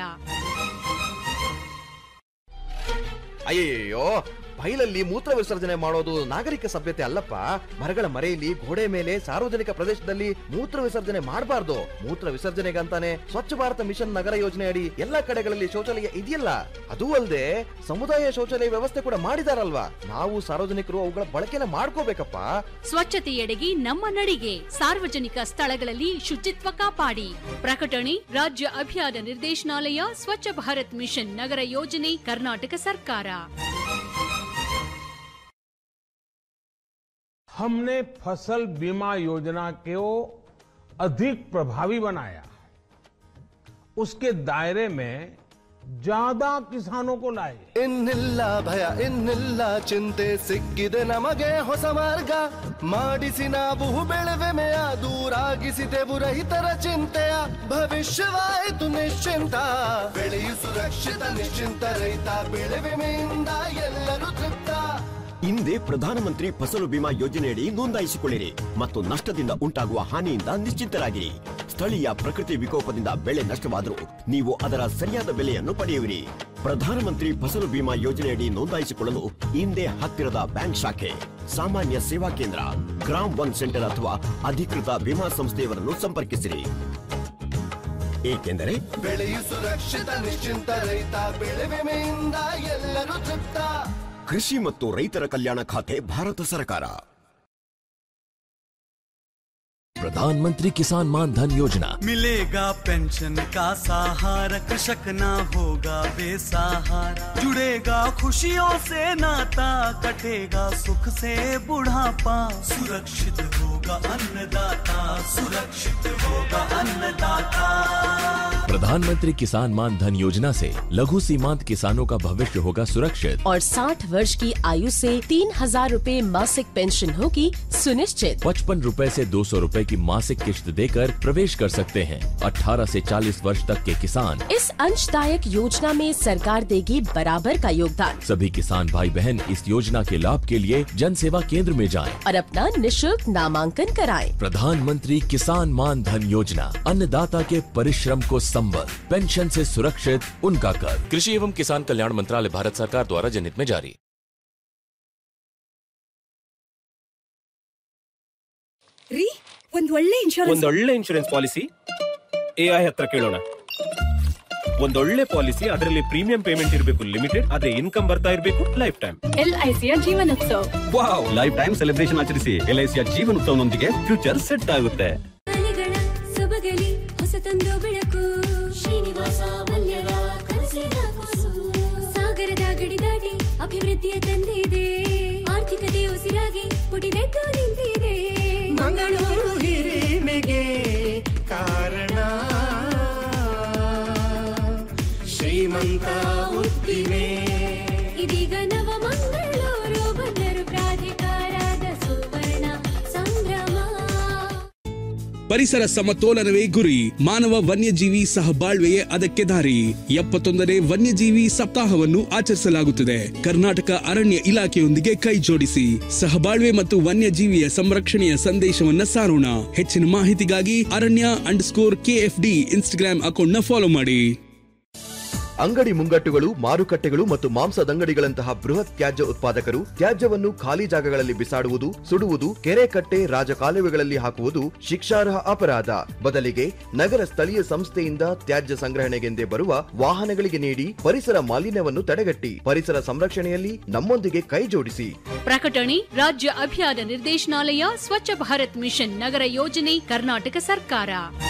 ಅಯ್ಯಯ್ಯೋ ಬೈಲಲ್ಲಿ ಮೂತ್ರ ವಿಸರ್ಜನೆ ಮಾಡೋದು ನಾಗರಿಕ ಸಭ್ಯತೆ ಅಲ್ಲಪ್ಪ ಮರಗಳ ಮರೆಯಲ್ಲಿ ಗೋಡೆ ಮೇಲೆ ಸಾರ್ವಜನಿಕ ಪ್ರದೇಶದಲ್ಲಿ ಮೂತ್ರ ವಿಸರ್ಜನೆ ಮಾಡಬಾರ್ದು ಮೂತ್ರ ವಿಸರ್ಜನೆಗಂತಾನೆ ಸ್ವಚ್ಛ ಭಾರತ ಮಿಷನ್ ನಗರ ಯೋಜನೆ ಅಡಿ ಎಲ್ಲಾ ಕಡೆಗಳಲ್ಲಿ ಶೌಚಾಲಯ ಇದೆಯಲ್ಲ ಅದೂ ಅಲ್ಲದೆ ಸಮುದಾಯ ಶೌಚಾಲಯ ವ್ಯವಸ್ಥೆ ಕೂಡ ಮಾಡಿದಾರಲ್ವಾ ನಾವು ಸಾರ್ವಜನಿಕರು ಅವುಗಳ ಬಳಕೆನ ಮಾಡ್ಕೋಬೇಕಪ್ಪ ಸ್ವಚ್ಛತೆಯೆಡೆಗೆ ನಮ್ಮ ನಡಿಗೆ ಸಾರ್ವಜನಿಕ ಸ್ಥಳಗಳಲ್ಲಿ ಶುಚಿತ್ವ ಕಾಪಾಡಿ ಪ್ರಕಟಣೆ ರಾಜ್ಯ ಅಭಿಯಾನ ನಿರ್ದೇಶನಾಲಯ ಸ್ವಚ್ಛ ಭಾರತ್ ಮಿಷನ್ ನಗರ ಯೋಜನೆ ಕರ್ನಾಟಕ ಸರ್ಕಾರ हमने फसल बीमा योजना को अधिक प्रभावी बनाया उसके दायरे में ज्यादा किसानों को लाए ಇನ್ನಿಲ್ಲ ಭಯ ಇನ್ನಿಲ್ಲ ಚಿಂತೆ ಸಿಕ್ಕಿದೆ ನಮಗೆ ಹೊಸ ಮಾರ್ಗ ಮಾಡಿಸಿ ನಾವು ಬೆಳೆವೆಮೆಯ ದೂರಾಗಿಸಿದೆವು ರೈತರ ಚಿಂತೆಯ ಭವಿಷ್ಯವಾಯಿತು ನಿಶ್ಚಿಂತ ಬೆಳೆಯು ಸುರಕ್ಷಿತ ನಿಶ್ಚಿಂತ ರೈತ ಬೆಳೆ ವಿಮೆಯಿಂದ ಎಲ್ಲರೂ ತೃಪ್ತ ಹಿಂದೆ ಪ್ರಧಾನಮಂತ್ರಿ ಫಸಲು ಬಿಮಾ ಯೋಜನೆಯಡಿ ನೋಂದಾಯಿಸಿಕೊಳ್ಳಿರಿ ಮತ್ತು ನಷ್ಟದಿಂದ ಉಂಟಾಗುವ ಹಾನಿಯಿಂದ ನಿಶ್ಚಿಂತರಾಗಿರಿ ಸ್ಥಳೀಯ ಪ್ರಕೃತಿ ವಿಕೋಪದಿಂದ ಬೆಳೆ ನಷ್ಟವಾದರೂ ನೀವು ಅದರ ಸರಿಯಾದ ಬೆಲೆಯನ್ನು ಪಡೆಯುವಿರಿ ಪ್ರಧಾನಮಂತ್ರಿ ಫಸಲು ಬಿಮಾ ಯೋಜನೆಯಡಿ ನೋಂದಾಯಿಸಿಕೊಳ್ಳಲು ಹಿಂದೆ ಹತ್ತಿರದ ಬ್ಯಾಂಕ್ ಶಾಖೆ ಸಾಮಾನ್ಯ ಸೇವಾ ಕೇಂದ್ರ ಗ್ರಾಮ್ ಒನ್ ಸೆಂಟರ್ ಅಥವಾ ಅಧಿಕೃತ ವಿಮಾ ಸಂಸ್ಥೆಯವರನ್ನು ಸಂಪರ್ಕಿಸಿರಿ ಏಕೆಂದರೆ ಬೆಳೆಯು ಸುರಕ್ಷಿತ ನಿಶ್ಚಿಂತ ರೈತ ಬೆಳೆ ವಿಮೆಯಿಂದ ಎಲ್ಲರೂ ತೃಪ್ತ ಕೃಷಿ ಮತ್ತು ರೈತರ ಕಲ್ಯಾಣ ಖಾತೆ ಭಾರತ ಸರ್ಕಾರ प्रधानमंत्री किसान मान धन योजना मिलेगा पेंशन का सहारा कृषक ना होगा बेसहारा जुड़ेगा खुशियों से नाता कटेगा सुख से बुढ़ापा सुरक्षित होगा अन्नदाता सुरक्षित होगा अन्नदाता प्रधानमंत्री किसान मान धन योजना से लघु सीमांत किसानों का भविष्य होगा सुरक्षित और 60 वर्ष की आयु से तीन हजार रूपए मासिक पेंशन होगी सुनिश्चित पचपन रूपए से दो सौ रूपए की मासिक किश्त देकर प्रवेश कर सकते हैं 18 से 40 वर्ष तक के किसान इस अंशदायक योजना में सरकार देगी बराबर का योगदान सभी किसान भाई बहन इस योजना के लाभ के लिए जन सेवा केंद्र में जाएं। और अपना निशुल्क नामांकन कराएं। प्रधानमंत्री किसान मान धन योजना अन्नदाता के परिश्रम को संबल पेंशन से सुरक्षित उनका कर कृषि एवं किसान कल्याण मंत्रालय भारत सरकार द्वारा जनहित में जारी ರೀ ಒಂದ್ ಒಳ್ಳೆ ಇನ್ಶೂರೆನ್ಸ್ ಒಂದೊಳ್ಳೆ ಇನ್ಶೂರೆನ್ಸ್ ಪಾಲಿಸಿ ಎ ಐ ಹತ್ರ ಕೇಳೋಣ ಒಂದೊಳ್ಳೆ ಪಾಲಿಸಿ ಅದರಲ್ಲಿ ಪ್ರೀಮಿಯಂ ಪೇಮೆಂಟ್ ಇರಬೇಕು ಲಿಮಿಟೆಡ್ ಅದೇ ಇನ್ಕಮ್ ಬರ್ತಾ ಇರಬೇಕು ಲೈಫ್ ಟೈಮ್ ಎಲ್ಐಸಿಯ Jeevanotsava wow life time celebration ಆಚರಿಸಿ ಎಲ್ ಐ ಸಿಯ ಜೀವನೋತ್ಸವನೊಂದಿಗೆ ಫ್ಯೂಚರ್ ಸೆಟ್ ಆಗುತ್ತೆ ಅಲೆಗಳ ಸೊಬಗಲಿ ಹೊಸತೊಂದು ಬೆಳಕು ಶ್ರೀನಿವಾಸ ಮಲ್ಯರ ಕನಸಿನ ಕೂಸು ಸಾಗರದ ಗಡಿ ದಾಟಿ ಅಭಿವೃದ್ಧಿಯ ತಂದಿದೆ ಆರ್ಥಿಕತೆ ಉಸಿರಾಗಿ ಪುಟಿದೆದ್ದು ನಿಂತಿದೆ ಮಂಗಳೂರು ಹಿರಿಮೆಗೆ ಕಾರಣ ಶ್ರೀಮಂತ ಉದ್ದಿಮೆ ಇದೀಗ ನವ ಮಂಗಳೂರು ಬಂದರು ಪ್ರಾಧಿಕಾರದ ಸುವರ್ಣ ಸಂಭ್ರಮ ಪರಿಸರ ಸಮತೋಲನವೇ ಗುರಿ ಮಾನವ ವನ್ಯಜೀವಿ ಸಹಬಾಳ್ವೆಯೇ ಅದಕ್ಕೆ ದಾರಿ ಎಪ್ಪತ್ತೊಂದನೇ ವನ್ಯಜೀವಿ ಸಪ್ತಾಹವನ್ನು ಆಚರಿಸಲಾಗುತ್ತಿದೆ ಕರ್ನಾಟಕ ಅರಣ್ಯ ಇಲಾಖೆಯೊಂದಿಗೆ ಕೈ ಜೋಡಿಸಿ ಸಹಬಾಳ್ವೆ ಮತ್ತು ವನ್ಯಜೀವಿಯ ಸಂರಕ್ಷಣೆಯ ಸಂದೇಶವನ್ನ ಸಾರೋಣ ಹೆಚ್ಚಿನ ಮಾಹಿತಿಗಾಗಿ ಅರಣ್ಯ ಅಂಡ್ ಸ್ಕೋರ್ ಕೆಎಫ್ಡಿ ಇನ್ಸ್ಟಾಗ್ರಾಮ್ ಅಕೌಂಟ್ನ ಫಾಲೋ ಮಾಡಿ ಅಂಗಡಿ ಮುಂಗಟ್ಟುಗಳು ಮಾರುಕಟ್ಟೆಗಳು ಮತ್ತು ಮಾಂಸದಂಗಡಿಗಳಂತಹ ಬೃಹತ್ ತ್ಯಾಜ್ಯ ಉತ್ಪಾದಕರು ತ್ಯಾಜ್ಯವನ್ನು ಖಾಲಿ ಜಾಗಗಳಲ್ಲಿ ಬಿಸಾಡುವುದು ಸುಡುವುದು ಕೆರೆ ಕಟ್ಟೆ ರಾಜಕಾಲುವೆಗಳಲ್ಲಿ ಹಾಕುವುದು ಶಿಕ್ಷಾರ್ಹ ಅಪರಾಧ ಬದಲಿಗೆ ನಗರ ಸ್ಥಳೀಯ ಸಂಸ್ಥೆಯಿಂದ ತ್ಯಾಜ್ಯ ಸಂಗ್ರಹಣೆಗೆಂದೇ ಬರುವ ವಾಹನಗಳಿಗೆ ನೀಡಿ ಪರಿಸರ ಮಾಲಿನ್ಯವನ್ನು ತಡೆಗಟ್ಟಿ ಪರಿಸರ ಸಂರಕ್ಷಣೆಯಲ್ಲಿ ನಮ್ಮೊಂದಿಗೆ ಕೈ ಜೋಡಿಸಿ ಪ್ರಕಟಣೆ ರಾಜ್ಯ ಅಭಿಯಾನ ನಿರ್ದೇಶನಾಲಯ ಸ್ವಚ್ಛ ಭಾರತ್ ಮಿಷನ್ ನಗರ ಯೋಜನೆ ಕರ್ನಾಟಕ ಸರ್ಕಾರ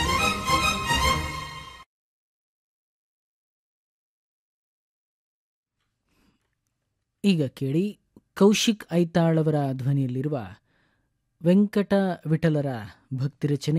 ಈಗ ಕೇಳಿ ಕೌಶಿಕ್ ಐತಾಳ್ ಅವರ ಧ್ವನಿಯಲ್ಲಿರುವ ವೆಂಕಟ ವಿಠಲರ ಭಕ್ತಿ ರಚನೆ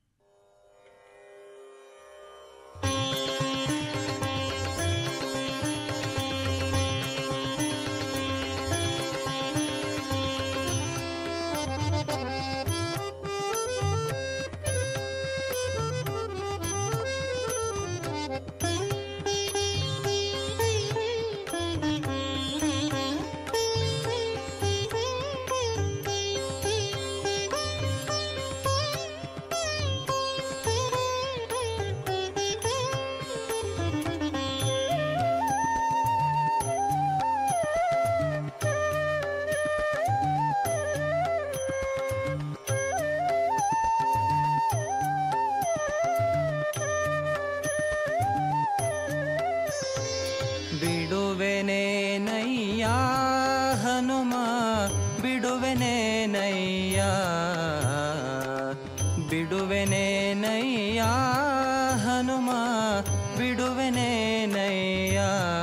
ಬಿಡುವೆನೆ ನಯ್ಯ ಹನುಮ ಬಿಡುವೆನೆ ನಯ್ಯ ಬಿಡುವೆನೆ ನಯ್ಯ ಹನುಮ ಬಿಡುವೆನೆ ನಯ್ಯ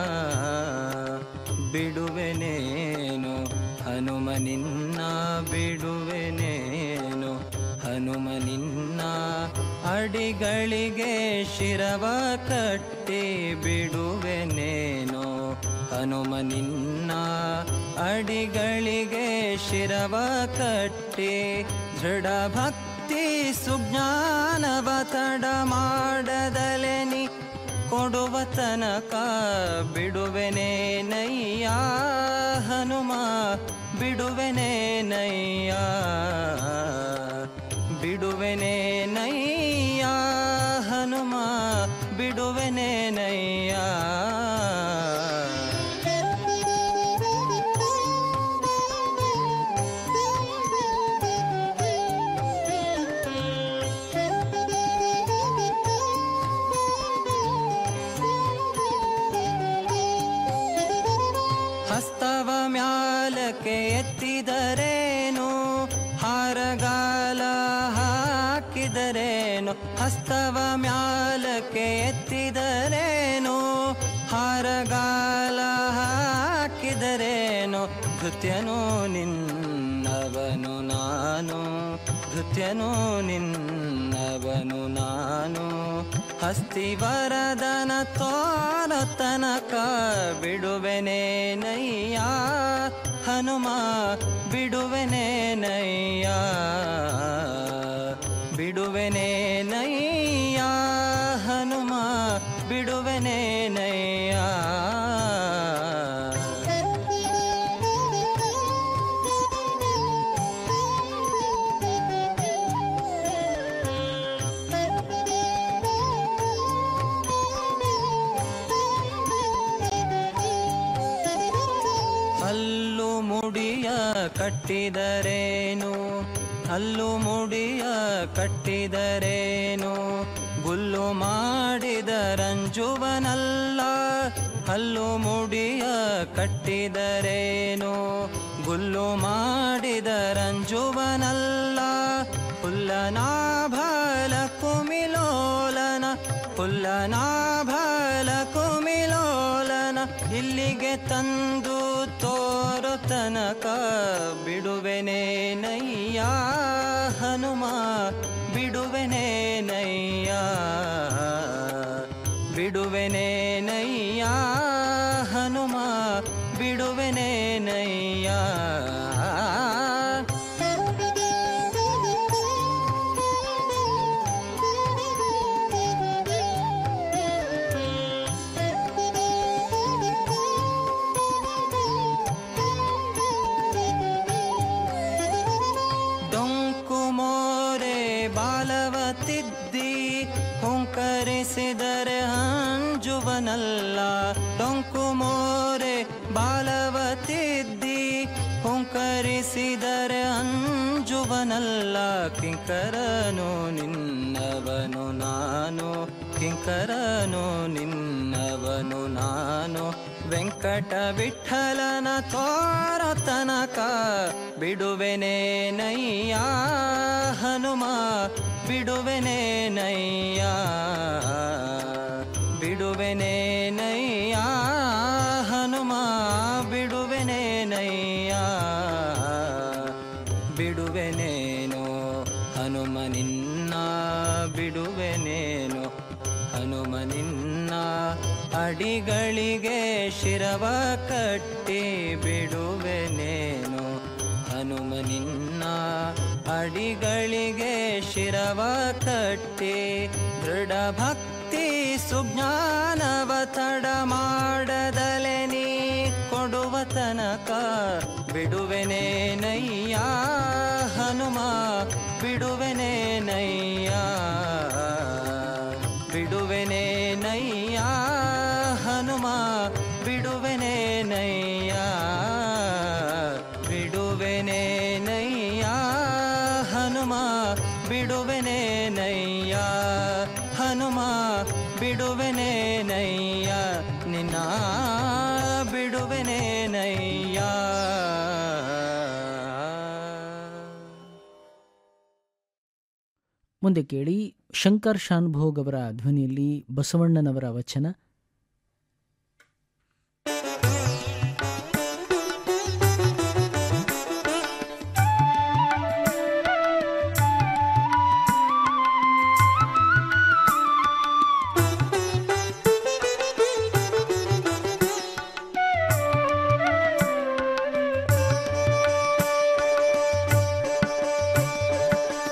ಬಿಡುವೆನೇನು ಹನುಮ ನಿನ್ನ ಬಿಡುವೆನೇನು ಹನುಮ ನಿನ್ನ ಅಡಿಗಳಿಗೆ ಶಿರವ ಕಟ್ಟಿ ಬಿಡುವೆನೇನೋ ಹನುಮ ನಿನ್ನ ಅಡಿಗಳಿಗೆ ಶಿರವ ಕಟ್ಟಿ ದೃಢ ಭಕ್ತಿ ಸುಜ್ಞಾನವ ತಡ ಮಾಡದಲೆ ನೀ ಕೊಡುವ ತನಕ ಬಿಡುವೆನೆ ನಯ್ಯ ಹನುಮ ಬಿಡುವೆನೆ ನಯ್ಯ ಬಿಡುವೆನೆ ನಯ್ಯ ಹನುಮ ಬಿಡುವೆನೆ ನಯ್ಯ ಹಸ್ತವ ಮ್ಯಾಲಕ್ಕೆ ಎತ್ತಿದರೇನು ಹಾರಗಾಲ ಹಾಕಿದರೇನು ಹಸ್ತವ ಮ್ಯಾಲಕ್ಕೆ ಎತ್ತಿದರೇನು ಹಾರಗಾಲ ಹಾಕಿದರೇನು ಕೃತ್ಯನು ನಿನ್ನವನು ನಾನು ಕೃತ್ಯನು ನಿನ್ನವನು ನಾನು ಹಸ್ತಿವರದನ ತೋರ ತನಕ ಬಿಡುವೆನೆ ನಯ್ಯ ಹನುಮ ಬಿಡುವೆನೆ ನಯ್ಯ ಬಿಡುವೆನೆ ನಯ್ಯ ಹನುಮ ಬಿಡುವೆನೆ ನಯ್ಯ ಹಲ್ಲು ಮುಡಿಯ ಕಟ್ಟಿದರೇನು ಹಲ್ಲು ಮುಡಿಯ ಕಟ್ಟಿದರೇನು ಗುಲ್ಲು ಮಾಡಿದ ರಂಜುವನಲ್ಲ ಹಲ್ಲು ಮುಡಿಯ ಕಟ್ಟಿದರೇನು ಗುಲ್ಲು ಮಾಡಿದ ರಂಜುವನಲ್ಲ ಹುಲ್ಲನಾಭಲ ಕುಮಿಲೋಲನ ಹುಲ್ಲನಾಭಲ ಕುಮಿಲೋಲನ ಇಲ್ಲಿಗೆ ತಂದು ತೋರು ತನಕ ಬಿಡುವೆನೆ ನಯ್ಯ ಹನುಮ ಬಿಡುವೆನೆ ನಯ್ಯ ಬಿಡುವೆನೆ ನಯ್ಯ ಹನುಮ ಬಿಡುವೆನೆ ನಯ್ಯ ಡೊಂಕು ಮೋರೆ ಬಾಲವತಿದ್ದಿ ಹುಂಕರಿಸಿದರೆ ಹಂಜುವನಲ್ಲ ಡೊಂಕು ಮೋರೆ ಬಾಲವತಿದ್ದಿ ಹುಂಕರಿಸಿದರೆ ಅಂಜುವನಲ್ಲ ಕಿಂಕರನು ನಿನ್ನವನು ನಾನು ಕಿಂಕರನು ನಿನ್ನವನು ನಾನು ವೆಂಕಟ ವಿಠಲನ ತೋರ ತನಕ ಬಿಡುವೆನೆ ನಯ್ಯ ಹನುಮ ಬಿಡುವೆನೆ ನಯ್ಯ ಬಿಡುವೆನೆ ನಯ್ಯ ಹನುಮ ಬಿಡುವೆನೆ ನಯ್ಯ ಬಿಡುವೆನೇನೋ ಹನುಮ ನಿನ್ನ ಬಿಡುವೆನೇನೋ ಹನುಮ ನಿನ್ನ ಅಡಿಗಳಿಗೆ ಶಿರವ ಕಟ್ಟಿ ಬಿಡುವೆನೇನು ಹನುಮ ನಿನ್ನ ಅಡಿಗಳಿಗೆ ಶಿರವ ಕಟ್ಟಿ ದೃಢ ಭಕ್ತಿ ಸುಜ್ಞಾನವ ತಡ ಮಾಡದಲೆ ನೀ ಕೊಡುವ ತನಕ ಬಿಡುವೆನೆ ನಯ್ಯ ಹನುಮ ಬಿಡುವೆನೆ ನಯ್ಯ ಬಿಡುವೆನೆ ನಯ್ಯ ಹನುಮ ಬಿಡುವೆನೆ ನಯ್ಯ ಬಿಡುವೆನೆ ನಯ್ಯ ಹನುಮ ಬಿಡುವೆನೆ ನಯ್ಯ ಹನುಮ ಬಿಡುವೆನೆ ನಯ್ಯ ನಿನ್ನ ಬಿಡುವೆನೆ ನಯ್ಯ ಮುಂದೆ ಕೇಳಿ ಶಂಕರ್ ಶಾನ್ಭೋಗ್ ಅವರ ಧ್ವನಿಯಲ್ಲಿ ಬಸವಣ್ಣನವರ ವಚನ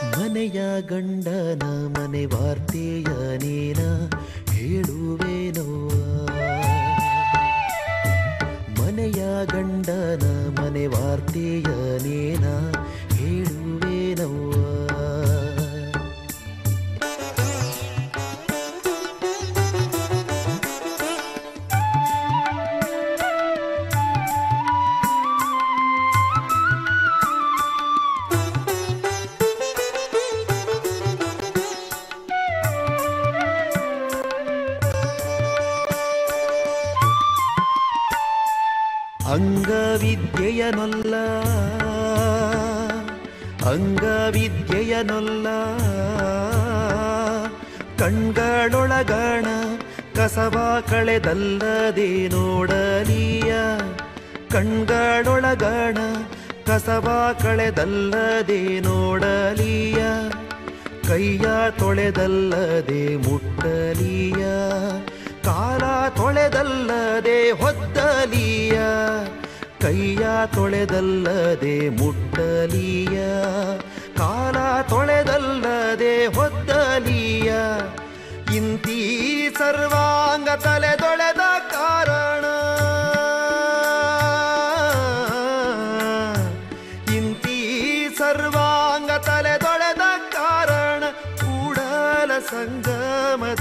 ಮನೆಯ ಗಂಡನ ಮನೆ ವಾರ್ತೆಯ ನೀನ ಹೇಳುವೇನೋ ಅಂಗವಿದ್ಯೆಯನೊಲ್ಲ ಅಂಗವಿದ್ಯೆಯನೊಲ್ಲ ಕಣ್ಗಳೊಳಗಣ ಕಸವ ಕಳೆದಲ್ಲದೆ ನೋಡಲಿಯ ಕಣ್ಗಳೊಳಗಣ ಕಸವ ಕಳೆದಲ್ಲದೆ ನೋಡಲಿಯ ಕೈಯ ತೊಳೆದಲ್ಲದೆ ಮುಟ್ಟಲಿಯ ಕಾಲ ತೊಳೆದಲ್ಲದೆ ಹೊದ್ದಲಿಯ ಕೈಯ ತೊಳೆದಲ್ಲದೆ ಮುಟ್ಟಲಿಯ ಕಾಲ ತೊಳೆದಲ್ಲದೆ ಹೊದ್ದಲಿಯ ಇಂತೀ ಸರ್ವಾಂಗ ತಲೆದೊಳೆದ ಕಾರಣ ಇಂತೀ ಸರ್ವಾಂಗ ತಲೆದೊಳೆದ ಕಾರಣ ಕೂಡಲ ಸಂಗಮದ